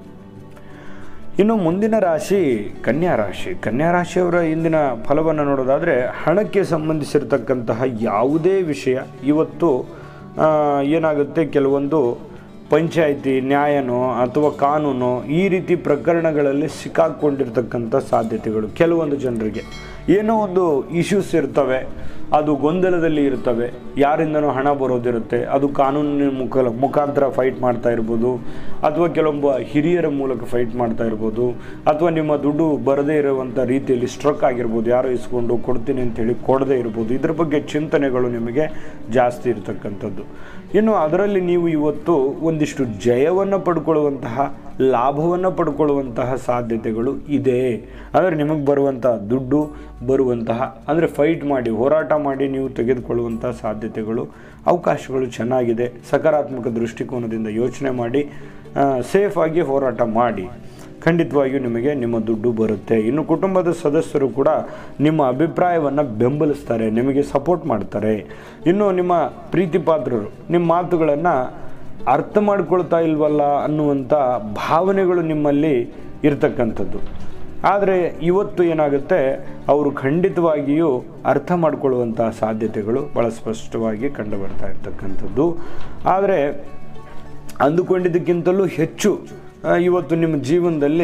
ಇನ್ನು ಮುಂದಿನ ರಾಶಿ ಕನ್ಯಾ ರಾಶಿ ಕನ್ಯಾ ರಾಶಿಯವರ ಇಂದಿನ ಫಲವನ್ನು ನೋಡೋದಾದರೆ ಹಣಕ್ಕೆ ಸಂಬಂಧಿಸಿರ್ತಕ್ಕಂತಹ ಯಾವುದೇ ವಿಷಯ ಇವತ್ತು ಆ, ಏನಾಗುತ್ತೆ ಕೆಲವೊಂದು ಪಂಚಾಯಿತಿ ನ್ಯಾಯನೋ ಅಥವಾ ಕಾನೂನು ಈ ರೀತಿ ಪ್ರಕರಣಗಳಲ್ಲಿ ಸಿಕ್ಕಾಕೊಂಡಿರ್ತಕ್ಕಂಥ ಸಾಧ್ಯತೆಗಳು ಕೆಲವೊಂದು ಜನರಿಗೆ ಏನೋ ಒಂದು ಇಶ್ಯೂಸ್ ಇರ್ತವೆ ಅದು ಗೊಂದಲದಲ್ಲಿ ಇರ್ತವೆ ಯಾರಿಂದನೋ ಹಣ ಬರೋದಿರುತ್ತೆ ಅದು ಕಾನೂನಿನ ಮುಖ ಮುಖಾಂತರ ಫೈಟ್ ಮಾಡ್ತಾ ಇರ್ಬೋದು ಅಥವಾ ಕೆಲವೊಬ್ಬ ಹಿರಿಯರ ಮೂಲಕ ಫೈಟ್ ಮಾಡ್ತಾ ಇರ್ಬೋದು ಅಥವಾ ನಿಮ್ಮ ದುಡ್ಡು ಬರದೇ ಇರುವಂಥ ರೀತಿಯಲ್ಲಿ ಸ್ಟ್ರಕ್ ಆಗಿರ್ಬೋದು ಯಾರೋ ಇಸ್ಕೊಂಡು ಕೊಡ್ತೀನಿ ಅಂತೇಳಿ ಕೊಡದೇ ಇರ್ಬೋದು ಇದ್ರ ಬಗ್ಗೆ ಚಿಂತನೆಗಳು ನಿಮಗೆ ಜಾಸ್ತಿ ಇರತಕ್ಕಂಥದ್ದು ಇನ್ನು ಅದರಲ್ಲಿ ನೀವು ಇವತ್ತು ಒಂದಿಷ್ಟು ಜಯವನ್ನು ಪಡ್ಕೊಳ್ಳುವಂತಹ ಲಾಭವನ್ನು ಪಡ್ಕೊಳ್ಳುವಂತಹ ಸಾಧ್ಯತೆಗಳು ಇದೆ ಅಂದರೆ ನಿಮಗೆ ಬರುವಂಥ ದುಡ್ಡು ಬರುವಂತಹ ಅಂದರೆ ಫೈಟ್ ಮಾಡಿ ಹೋರಾಟ ಮಾಡಿ ನೀವು ತೆಗೆದುಕೊಳ್ಳುವಂಥ ಸಾಧ್ಯತೆಗಳು ಅವಕಾಶಗಳು ಚೆನ್ನಾಗಿದೆ ಸಕಾರಾತ್ಮಕ ದೃಷ್ಟಿಕೋನದಿಂದ ಯೋಚನೆ ಮಾಡಿ ಸೇಫಾಗಿ ಹೋರಾಟ ಮಾಡಿ ಖಂಡಿತವಾಗಿಯೂ ನಿಮಗೆ ನಿಮ್ಮ ದುಡ್ಡು ಬರುತ್ತೆ ಇನ್ನು ಕುಟುಂಬದ ಸದಸ್ಯರು ಕೂಡ ನಿಮ್ಮ ಅಭಿಪ್ರಾಯವನ್ನು ಬೆಂಬಲಿಸ್ತಾರೆ ನಿಮಗೆ ಸಪೋರ್ಟ್ ಮಾಡ್ತಾರೆ ಇನ್ನು ನಿಮ್ಮ ಪ್ರೀತಿ ಪಾತ್ರರು ನಿಮ್ಮ ಮಾತುಗಳನ್ನು ಅರ್ಥ ಮಾಡ್ಕೊಳ್ತಾ ಇಲ್ವಲ್ಲ ಅನ್ನುವಂಥ ಭಾವನೆಗಳು ನಿಮ್ಮಲ್ಲಿ ಇರ್ತಕ್ಕಂಥದ್ದು ಆದರೆ ಇವತ್ತು ಏನಾಗುತ್ತೆ ಅವರು ಖಂಡಿತವಾಗಿಯೂ ಅರ್ಥ ಮಾಡ್ಕೊಳ್ಳುವಂಥ ಸಾಧ್ಯತೆಗಳು ಭಾಳ ಸ್ಪಷ್ಟವಾಗಿ ಕಂಡು ಬರ್ತಾ ಇರ್ತಕ್ಕಂಥದ್ದು ಆದರೆ ಅಂದುಕೊಂಡಿದ್ದಕ್ಕಿಂತಲೂ ಹೆಚ್ಚು ಆ, ಇವತ್ತು ನಿಮ್ಮ ಜೀವನದಲ್ಲಿ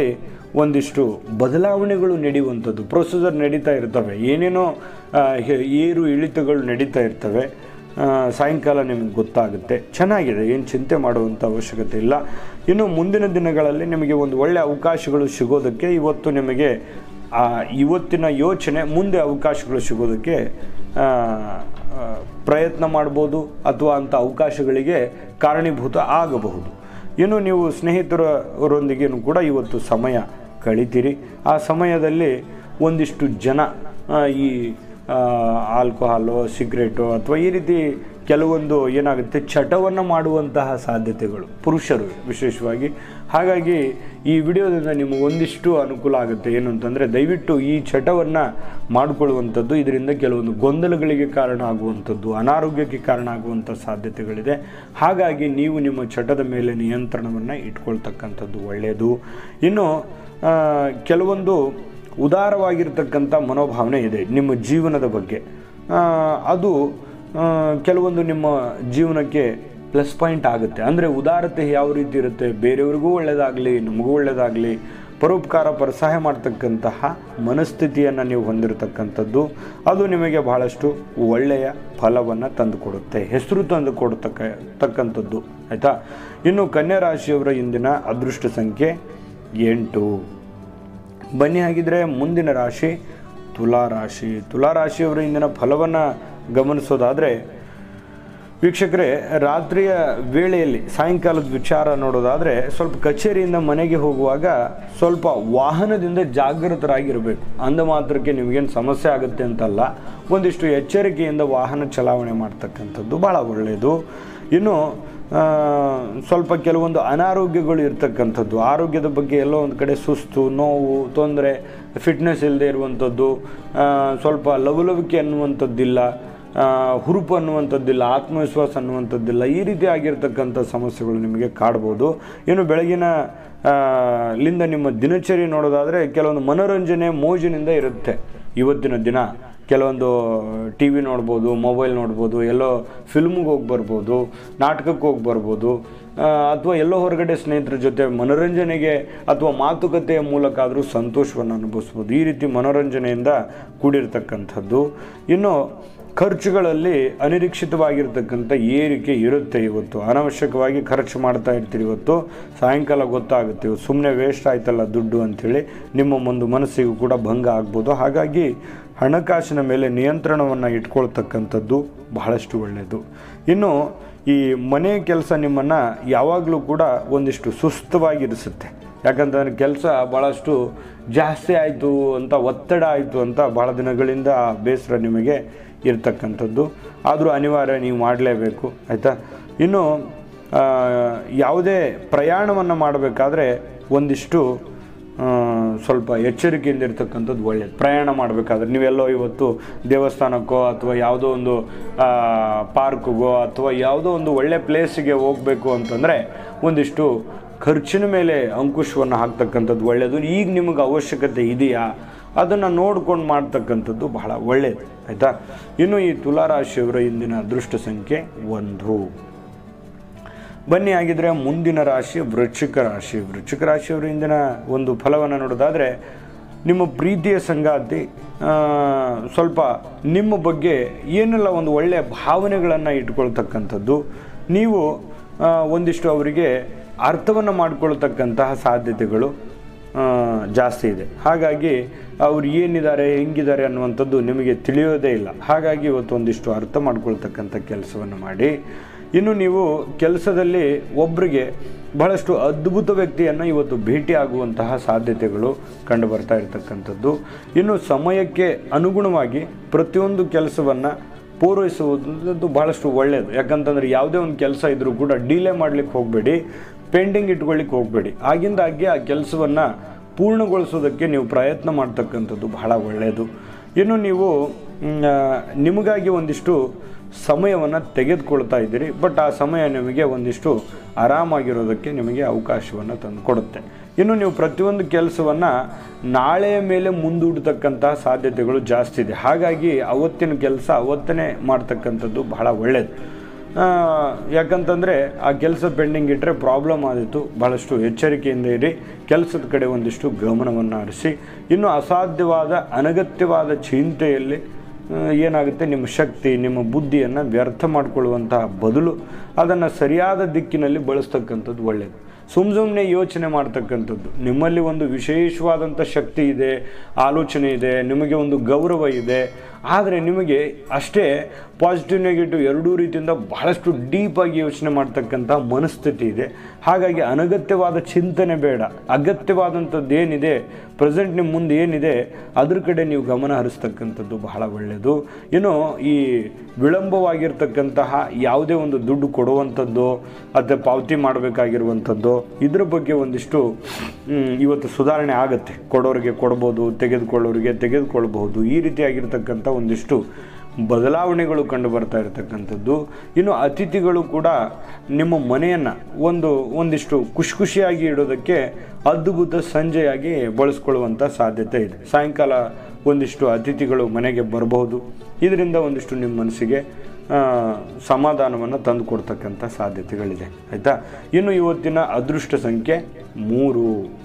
ಒಂದಿಷ್ಟು ಬದಲಾವಣೆಗಳು ನಡೆಯುವಂಥದ್ದು ಪ್ರೊಸೀಜರ್ ನಡೀತಾ ಇರ್ತವೆ ಏನೇನೋ ಆ, ಹೆ- ಏರು ಇಳಿತಗಳು ನಡೀತಾ ಇರ್ತವೆ ಆ, ಸಾಯಂಕಾಲ ನಿಮಗೆ ಗೊತ್ತಾಗುತ್ತೆ ಚೆನ್ನಾಗಿದೆ ಏನು ಚಿಂತೆ ಮಾಡುವಂಥ ಅವಶ್ಯಕತೆ ಇಲ್ಲ ಇನ್ನು ಮುಂದಿನ ದಿನಗಳಲ್ಲಿ ನಿಮಗೆ ಒಂದು ಒಳ್ಳೆಯ ಅವಕಾಶಗಳು ಸಿಗೋದಕ್ಕೆ ಇವತ್ತು ನಿಮಗೆ ಆ ಇವತ್ತಿನ ಯೋಚನೆ ಮುಂದೆ ಅವಕಾಶಗಳು ಸಿಗೋದಕ್ಕೆ ಆ, ಆ, ಪ್ರಯತ್ನ ಮಾಡ್ಬೋದು ಅಥವಾ ಅಂಥ ಅವಕಾಶಗಳಿಗೆ ಕಾರಣೀಭೂತ ಆಗಬಹುದು ಇನ್ನು ನೀವು ಸ್ನೇಹಿತರೊಂದಿಗೇನು ಕೂಡ ಇವತ್ತು ಸಮಯ ಕಳಿತೀರಿ ಆ ಸಮಯದಲ್ಲಿ ಒಂದಿಷ್ಟು ಜನ ಆ, ಈ ಆಲ್ಕೋಹಾಲು ಸಿಗರೇಟು ಅಥವಾ ಈ ರೀತಿ ಕೆಲವೊಂದು ಏನಾಗುತ್ತೆ ಚಟವನ್ನು ಮಾಡುವಂತಹ ಸಾಧ್ಯತೆಗಳು ಪುರುಷರು ವಿಶೇಷವಾಗಿ ಹಾಗಾಗಿ ಈ ವಿಡಿಯೋದಿಂದ ನಿಮಗೆ ಒಂದಿಷ್ಟು ಅನುಕೂಲ ಆಗುತ್ತೆ ಏನು ಅಂತಂದರೆ ದಯವಿಟ್ಟು ಈ ಚಟವನ್ನು ಮಾಡಿಕೊಳ್ಳುವಂಥದ್ದು ಇದರಿಂದ ಕೆಲವೊಂದು ಗೊಂದಲಗಳಿಗೆ ಕಾರಣ ಆಗುವಂಥದ್ದು ಅನಾರೋಗ್ಯಕ್ಕೆ ಕಾರಣ ಆಗುವಂಥ ಸಾಧ್ಯತೆಗಳಿದೆ ಹಾಗಾಗಿ ನೀವು ನಿಮ್ಮ ಚಟದ ಮೇಲೆ ನಿಯಂತ್ರಣವನ್ನು ಇಟ್ಕೊಳ್ತಕ್ಕಂಥದ್ದು ಒಳ್ಳೆಯದು ಇನ್ನು ಆ, ಕೆಲವೊಂದು ಉದಾರವಾಗಿರ್ತಕ್ಕಂಥ ಮನೋಭಾವನೆ ಇದೆ ನಿಮ್ಮ ಜೀವನದ ಬಗ್ಗೆ ಆ, ಅದು ಆ, ಕೆಲವೊಂದು ನಿಮ್ಮ ಜೀವನಕ್ಕೆ ಪ್ಲಸ್ ಪಾಯಿಂಟ್ ಆಗುತ್ತೆ ಅಂದರೆ ಉದಾರತೆ ಯಾವ ರೀತಿ ಇರುತ್ತೆ ಬೇರೆಯವ್ರಿಗೂ ಒಳ್ಳೆಯದಾಗಲಿ ನಮಗೂ ಒಳ್ಳೆಯದಾಗಲಿ ಪರೋಪಕಾರ ಪರ ಸಹಾಯ ಮಾಡ್ತಕ್ಕಂತಹ ಮನಸ್ಥಿತಿಯನ್ನು ನೀವು ಹೊಂದಿರತಕ್ಕಂಥದ್ದು ಅದು ನಿಮಗೆ ಬಹಳಷ್ಟು ಒಳ್ಳೆಯ ಫಲವನ್ನು ತಂದುಕೊಡುತ್ತೆ ಹೆಸರು ತಂದು ಕೊಡ್ತಕ್ಕ ತಕ್ಕಂಥದ್ದು ಆಯಿತಾ ಇನ್ನು ಕನ್ಯಾ ರಾಶಿಯವರ ಇಂದಿನ ಅದೃಷ್ಟ ಸಂಖ್ಯೆ ಎಂಟು ಬನ್ನಿ ಹಾಗಿದ್ರೆ ಮುಂದಿನ ರಾಶಿ ತುಲಾ ರಾಶಿ ತುಲಾ ರಾಶಿಯವರ ಇಂದಿನ ಫಲವನ್ನು ಗಮನಿಸೋದಾದರೆ ವೀಕ್ಷಕರೇ ರಾತ್ರಿಯ ವೇಳೆಯಲ್ಲಿ ಸಾಯಂಕಾಲದ ವಿಚಾರ ನೋಡೋದಾದರೆ ಸ್ವಲ್ಪ ಕಚೇರಿಯಿಂದ ಮನೆಗೆ ಹೋಗುವಾಗ ಸ್ವಲ್ಪ ವಾಹನದಿಂದ ಜಾಗೃತರಾಗಿರಬೇಕು ಅಂದ ಮಾತ್ರಕ್ಕೆ ನಿಮಗೇನು ಸಮಸ್ಯೆ ಆಗುತ್ತೆ ಅಂತಲ್ಲ ಒಂದಿಷ್ಟು ಎಚ್ಚರಿಕೆಯಿಂದ ವಾಹನ ಚಲಾವಣೆ ಮಾಡ್ತಕ್ಕಂಥದ್ದು ಭಾಳ ಒಳ್ಳೆಯದು ಇನ್ನು ಆ, ಸ್ವಲ್ಪ ಕೆಲವೊಂದು ಅನಾರೋಗ್ಯಗಳು ಇರ್ತಕ್ಕಂಥದ್ದು ಆರೋಗ್ಯದ ಬಗ್ಗೆ ಎಲ್ಲೋ ಒಂದು ಕಡೆ ಸುಸ್ತು ನೋವು ತೊಂದರೆ ಫಿಟ್ನೆಸ್ ಇಲ್ಲದೆ ಇರುವಂಥದ್ದು ಆ, ಸ್ವಲ್ಪ ಲವಲವಿಕೆ ಅನ್ನುವಂಥದ್ದಿಲ್ಲ ಆ, ಹುರುಪು ಅನ್ನುವಂಥದ್ದಿಲ್ಲ ಆತ್ಮವಿಶ್ವಾಸ ಅನ್ನುವಂಥದ್ದಿಲ್ಲ ಈ ರೀತಿ ಆಗಿರ್ತಕ್ಕಂಥ ಸಮಸ್ಯೆಗಳು ನಿಮಗೆ ಕಾಡ್ಬೋದು ಇನ್ನು ಬೆಳಗಿನ ಆ, ಲಿಂದ ನಿಮ್ಮ ದಿನಚರಿ ನೋಡೋದಾದರೆ ಕೆಲವೊಂದು ಮನೋರಂಜನೆ ಮೋಜಿನಿಂದ ಇರುತ್ತೆ ಇವತ್ತಿನ ದಿನ ಕೆಲವೊಂದು ಟಿ ವಿ ನೋಡ್ಬೋದು ಮೊಬೈಲ್ ನೋಡ್ಬೋದು ಎಲ್ಲೋ ಫಿಲ್ಮ್ಗೆ ಹೋಗಿ ಬರ್ಬೋದು ನಾಟಕಕ್ಕೆ ಹೋಗಿ ಬರ್ಬೋದು ಅಥವಾ ಎಲ್ಲೋ ಹೊರಗಡೆ ಸ್ನೇಹಿತರ ಜೊತೆ ಮನೋರಂಜನೆಗೆ ಅಥವಾ ಮಾತುಕತೆಯ ಮೂಲಕ ಆದರೂ ಸಂತೋಷವನ್ನು ಅನುಭವಿಸ್ಬೋದು ಈ ರೀತಿ ಮನೋರಂಜನೆಯಿಂದ ಕೂಡಿರ್ತಕ್ಕಂಥದ್ದು ಇನ್ನು ಖರ್ಚುಗಳಲ್ಲಿ ಅನಿರೀಕ್ಷಿತವಾಗಿರ್ತಕ್ಕಂಥ ಏರಿಕೆ ಇರುತ್ತೆ ಇವತ್ತು ಅನಾವಶ್ಯಕವಾಗಿ ಖರ್ಚು ಮಾಡ್ತಾ ಇರ್ತೀರಿ ಇವತ್ತು ಸಾಯಂಕಾಲ ಗೊತ್ತಾಗುತ್ತೆ ಸುಮ್ಮನೆ ವೇಸ್ಟ್ ಆಯ್ತಲ್ಲ ದುಡ್ಡು ಅಂಥೇಳಿ ನಿಮ್ಮ ಒಂದು ಮನಸ್ಸಿಗೂ ಕೂಡ ಭಂಗ ಆಗ್ಬೋದು ಹಾಗಾಗಿ ಹಣಕಾಸಿನ ಮೇಲೆ ನಿಯಂತ್ರಣವನ್ನು ಇಟ್ಕೊಳ್ತಕ್ಕಂಥದ್ದು ಬಹಳಷ್ಟು ಒಳ್ಳೆಯದು ಇನ್ನು ಈ ಮನೆ ಕೆಲಸ ನಿಮ್ಮನ್ನು ಯಾವಾಗಲೂ ಕೂಡ ಒಂದಿಷ್ಟು ಸುಸ್ತವಾಗಿರಿಸುತ್ತೆ ಯಾಕಂತಂದರೆ ಕೆಲಸ ಭಾಳಷ್ಟು ಜಾಸ್ತಿ ಆಯಿತು ಅಂತ ಒತ್ತಡ ಆಯಿತು ಅಂತ ಭಾಳ ದಿನಗಳಿಂದ ಆ ಬೇಸರ ನಿಮಗೆ ಇರ್ತಕ್ಕಂಥದ್ದು ಆದರೂ ಅನಿವಾರ್ಯ ನೀವು ಮಾಡಲೇಬೇಕು ಆಯಿತಾ ಇನ್ನು ಆ, ಯಾವುದೇ ಪ್ರಯಾಣವನ್ನು ಮಾಡಬೇಕಾದ್ರೆ ಒಂದಿಷ್ಟು ಆ, ಸ್ವಲ್ಪ ಎಚ್ಚರಿಕೆಯಿಂದ ಇರ್ತಕ್ಕಂಥದ್ದು ಒಳ್ಳೆಯದು ಪ್ರಯಾಣ ಮಾಡಬೇಕಾದ್ರೆ ನೀವೆಲ್ಲೋ ಇವತ್ತು ದೇವಸ್ಥಾನಕ್ಕೋ ಅಥವಾ ಯಾವುದೋ ಒಂದು ಪಾರ್ಕ್ಗೋ ಅಥವಾ ಯಾವುದೋ ಒಂದು ಒಳ್ಳೆ ಪ್ಲೇಸಿಗೆ ಹೋಗಬೇಕು ಅಂತಂದರೆ ಒಂದಿಷ್ಟು ಖರ್ಚಿನ ಮೇಲೆ ಅಂಕುಶವನ್ನು ಹಾಕ್ತಕ್ಕಂಥದ್ದು ಒಳ್ಳೆಯದು ಈಗ ನಿಮಗೆ ಅವಶ್ಯಕತೆ ಇದೆಯಾ ಅದನ್ನು ನೋಡ್ಕೊಂಡು ಮಾಡ್ತಕ್ಕಂಥದ್ದು ಬಹಳ ಒಳ್ಳೆಯದು ಆಯಿತಾ ಇನ್ನು ಈ ತುಲಾರಾಶಿಯವರ ಇಂದಿನ ಅದೃಷ್ಟ ಸಂಖ್ಯೆ ಒಂದು ಬನ್ನಿ ಆಗಿದ್ರೆ ಮುಂದಿನ ರಾಶಿ ವೃಶ್ಚಿಕ ರಾಶಿ ವೃಶ್ಚಿಕ ರಾಶಿಯವರ ಇಂದಿನ ಒಂದು ಫಲವನ್ನು ನೋಡೋದಾದರೆ ನಿಮ್ಮ ಪ್ರೀತಿಯ ಸಂಗಾತಿ ಆ, ಸ್ವಲ್ಪ ನಿಮ್ಮ ಬಗ್ಗೆ ಏನೆಲ್ಲ ಒಂದು ಒಳ್ಳೆಯ ಭಾವನೆಗಳನ್ನು ಇಟ್ಕೊಳ್ತಕ್ಕಂಥದ್ದು ನೀವು ಆ, ಒಂದಿಷ್ಟು ಅವರಿಗೆ ಅರ್ಥವನ್ನು ಮಾಡಿಕೊಳ್ತಕ್ಕಂತಹ ಸಾಧ್ಯತೆಗಳು ಆ, ಜಾಸ್ತಿ ಇದೆ ಹಾಗಾಗಿ ಅವ್ರು ಏನಿದ್ದಾರೆ ಹೆಂಗಿದ್ದಾರೆ ಅನ್ನುವಂಥದ್ದು ನಿಮಗೆ ತಿಳಿಯೋದೇ ಇಲ್ಲ ಹಾಗಾಗಿ ಇವತ್ತು ಒಂದಿಷ್ಟು ಅರ್ಥ ಮಾಡ್ಕೊಳ್ತಕ್ಕಂಥ ಕೆಲಸವನ್ನು ಮಾಡಿ ಇನ್ನು ನೀವು ಕೆಲಸದಲ್ಲಿ ಒಬ್ಬರಿಗೆ ಬಹಳಷ್ಟು ಅದ್ಭುತ ವ್ಯಕ್ತಿಯನ್ನು ಇವತ್ತು ಭೇಟಿ ಆಗುವಂತಹ ಸಾಧ್ಯತೆಗಳು ಕಂಡು ಬರ್ತಾ ಇರತಕ್ಕಂಥದ್ದು ಇನ್ನು ಸಮಯಕ್ಕೆ ಅನುಗುಣವಾಗಿ ಪ್ರತಿಯೊಂದು ಕೆಲಸವನ್ನು ಪೂರೈಸುವುದು ಭಾಳಷ್ಟು ಒಳ್ಳೆಯದು ಯಾಕಂತಂದರೆ ಯಾವುದೇ ಒಂದು ಕೆಲಸ ಇದ್ದರೂ ಕೂಡ ಡಿಲೇ ಮಾಡಲಿಕ್ಕೆ ಹೋಗಬೇಡಿ ಪೆಂಡಿಂಗ್ ಇಟ್ಕೊಳ್ಳಿಕ್ಕೆ ಹೋಗಬೇಡಿ ಆಗಿಂದಾಗೆ ಆ ಕೆಲಸವನ್ನು ಪೂರ್ಣಗೊಳಿಸೋದಕ್ಕೆ ನೀವು ಪ್ರಯತ್ನ ಮಾಡ್ತಕ್ಕಂಥದ್ದು ಬಹಳ ಒಳ್ಳೆಯದು ಇನ್ನು ನೀವು ಮ್, ಆ, ನಿಮಗಾಗಿ ಒಂದಿಷ್ಟು ಸಮಯವನ್ನು ತೆಗೆದುಕೊಳ್ತಾ ಇದ್ದೀರಿ ಬಟ್ ಆ ಸಮಯ ನಿಮಗೆ ಒಂದಿಷ್ಟು ಆರಾಮಾಗಿರೋದಕ್ಕೆ ನಿಮಗೆ ಅವಕಾಶವನ್ನು ತಂದು ಕೊಡುತ್ತೆ ಇನ್ನು ನೀವು ಪ್ರತಿಯೊಂದು ಕೆಲಸವನ್ನು ನಾಳೆಯ ಮೇಲೆ ಮುಂದೂಡತಕ್ಕಂತಹ ಸಾಧ್ಯತೆಗಳು ಜಾಸ್ತಿ ಇದೆ ಹಾಗಾಗಿ ಅವತ್ತಿನ ಕೆಲಸ ಅವತ್ತನೇ ಮಾಡ್ತಕ್ಕಂಥದ್ದು ಬಹಳ ಒಳ್ಳೆಯದು ಆ, ಯಾಕಂತಂದರೆ ಆ ಕೆಲಸ ಪೆಂಡಿಂಗ್ ಇಟ್ಟರೆ ಪ್ರಾಬ್ಲಮ್ ಆದಿತ್ತು ಭಾಳಷ್ಟು ಎಚ್ಚರಿಕೆಯಿಂದ ಇರಿ ಕೆಲಸದ ಕಡೆ ಒಂದಿಷ್ಟು ಗಮನವನ್ನು ಹರಿಸಿ ಇನ್ನು ಅಸಾಧ್ಯವಾದ ಅನಗತ್ಯವಾದ ಚಿಂತೆಯಲ್ಲಿ ಆ, ಏನಾಗುತ್ತೆ ನಿಮ್ಮ ಶಕ್ತಿ ನಿಮ್ಮ ಬುದ್ಧಿಯನ್ನು ವ್ಯರ್ಥ ಮಾಡಿಕೊಳ್ಳುವಂತಹ ಬದಲು ಅದನ್ನು ಸರಿಯಾದ ದಿಕ್ಕಿನಲ್ಲಿ ಬಳಸ್ತಕ್ಕಂಥದ್ದು ಒಳ್ಳೆಯದು ಸುಮ್ಮ ಸುಮ್ಮನೆ ಯೋಚನೆ ಮಾಡ್ತಕ್ಕಂಥದ್ದು ನಿಮ್ಮಲ್ಲಿ ಒಂದು ವಿಶೇಷವಾದಂಥ ಶಕ್ತಿ ಇದೆ ಆಲೋಚನೆ ಇದೆ ನಿಮಗೆ ಒಂದು ಗೌರವ ಇದೆ ಆದರೆ ನಿಮಗೆ ಅಷ್ಟೇ ಪಾಸಿಟಿವ್ ನೆಗೆಟಿವ್ ಎರಡೂ ರೀತಿಯಿಂದ ಬಹಳಷ್ಟು ಡೀಪಾಗಿ ಯೋಚನೆ ಮಾಡ್ತಕ್ಕಂಥ ಮನಸ್ಥಿತಿ ಇದೆ ಹಾಗಾಗಿ ಅನಗತ್ಯವಾದ ಚಿಂತನೆ ಬೇಡ ಅಗತ್ಯವಾದಂಥದ್ದು ಏನಿದೆ ಪ್ರೆಸೆಂಟ್ ನಿಮ್ಮ ಮುಂದೆ ಏನಿದೆ ಅದ್ರ ಕಡೆ ನೀವು ಗಮನ ಹರಿಸ್ತಕ್ಕಂಥದ್ದು ಬಹಳ ಒಳ್ಳೆಯದು ಇನ್ನು ಈ ವಿಳಂಬವಾಗಿರ್ತಕ್ಕಂತಹ ಯಾವುದೇ ಒಂದು ದುಡ್ಡು ಕೊಡುವಂಥದ್ದು ಅಥವಾ ಪಾವತಿ ಮಾಡಬೇಕಾಗಿರುವಂಥದ್ದು ಇದ್ರ ಬಗ್ಗೆ ಒಂದಿಷ್ಟು ಮ್, ಇವತ್ತು ಸುಧಾರಣೆ ಆಗುತ್ತೆ ಕೊಡೋರಿಗೆ ಕೊಡ್ಬೋದು ತೆಗೆದುಕೊಳ್ಳೋರಿಗೆ ತೆಗೆದುಕೊಳ್ಬಹುದು ಈ ರೀತಿಯಾಗಿರ್ತಕ್ಕಂಥ ಒಂದಿಷ್ಟು ಬದಲಾವಣೆಗಳು ಕಂಡು ಬರ್ತಾ ಇರತಕ್ಕಂಥದ್ದು ಇನ್ನು ಅತಿಥಿಗಳು ಕೂಡ ನಿಮ್ಮ ಮನೆಯನ್ನು ಒಂದು ಒಂದಿಷ್ಟು ಖುಷಿ ಖುಷಿಯಾಗಿ ಇಡೋದಕ್ಕೆ ಅದ್ಭುತ ಸಂಜೆಯಾಗಿ ಬಳಸ್ಕೊಳ್ಳುವಂಥ ಸಾಧ್ಯತೆ ಇದೆ ಸಾಯಂಕಾಲ ಒಂದಿಷ್ಟು ಅತಿಥಿಗಳು ಮನೆಗೆ ಬರಬಹುದು ಇದರಿಂದ ಒಂದಿಷ್ಟು ನಿಮ್ಮ ಮನಸ್ಸಿಗೆ ಆ, ಸಮಾಧಾನವನ್ನು ತಂದು ಕೊಡ್ತಕ್ಕಂಥ ಸಾಧ್ಯತೆಗಳಿದೆ ಆಯಿತಾ ಇನ್ನು ಇವತ್ತಿನ ಅದೃಷ್ಟ ಸಂಖ್ಯೆ ಮೂರು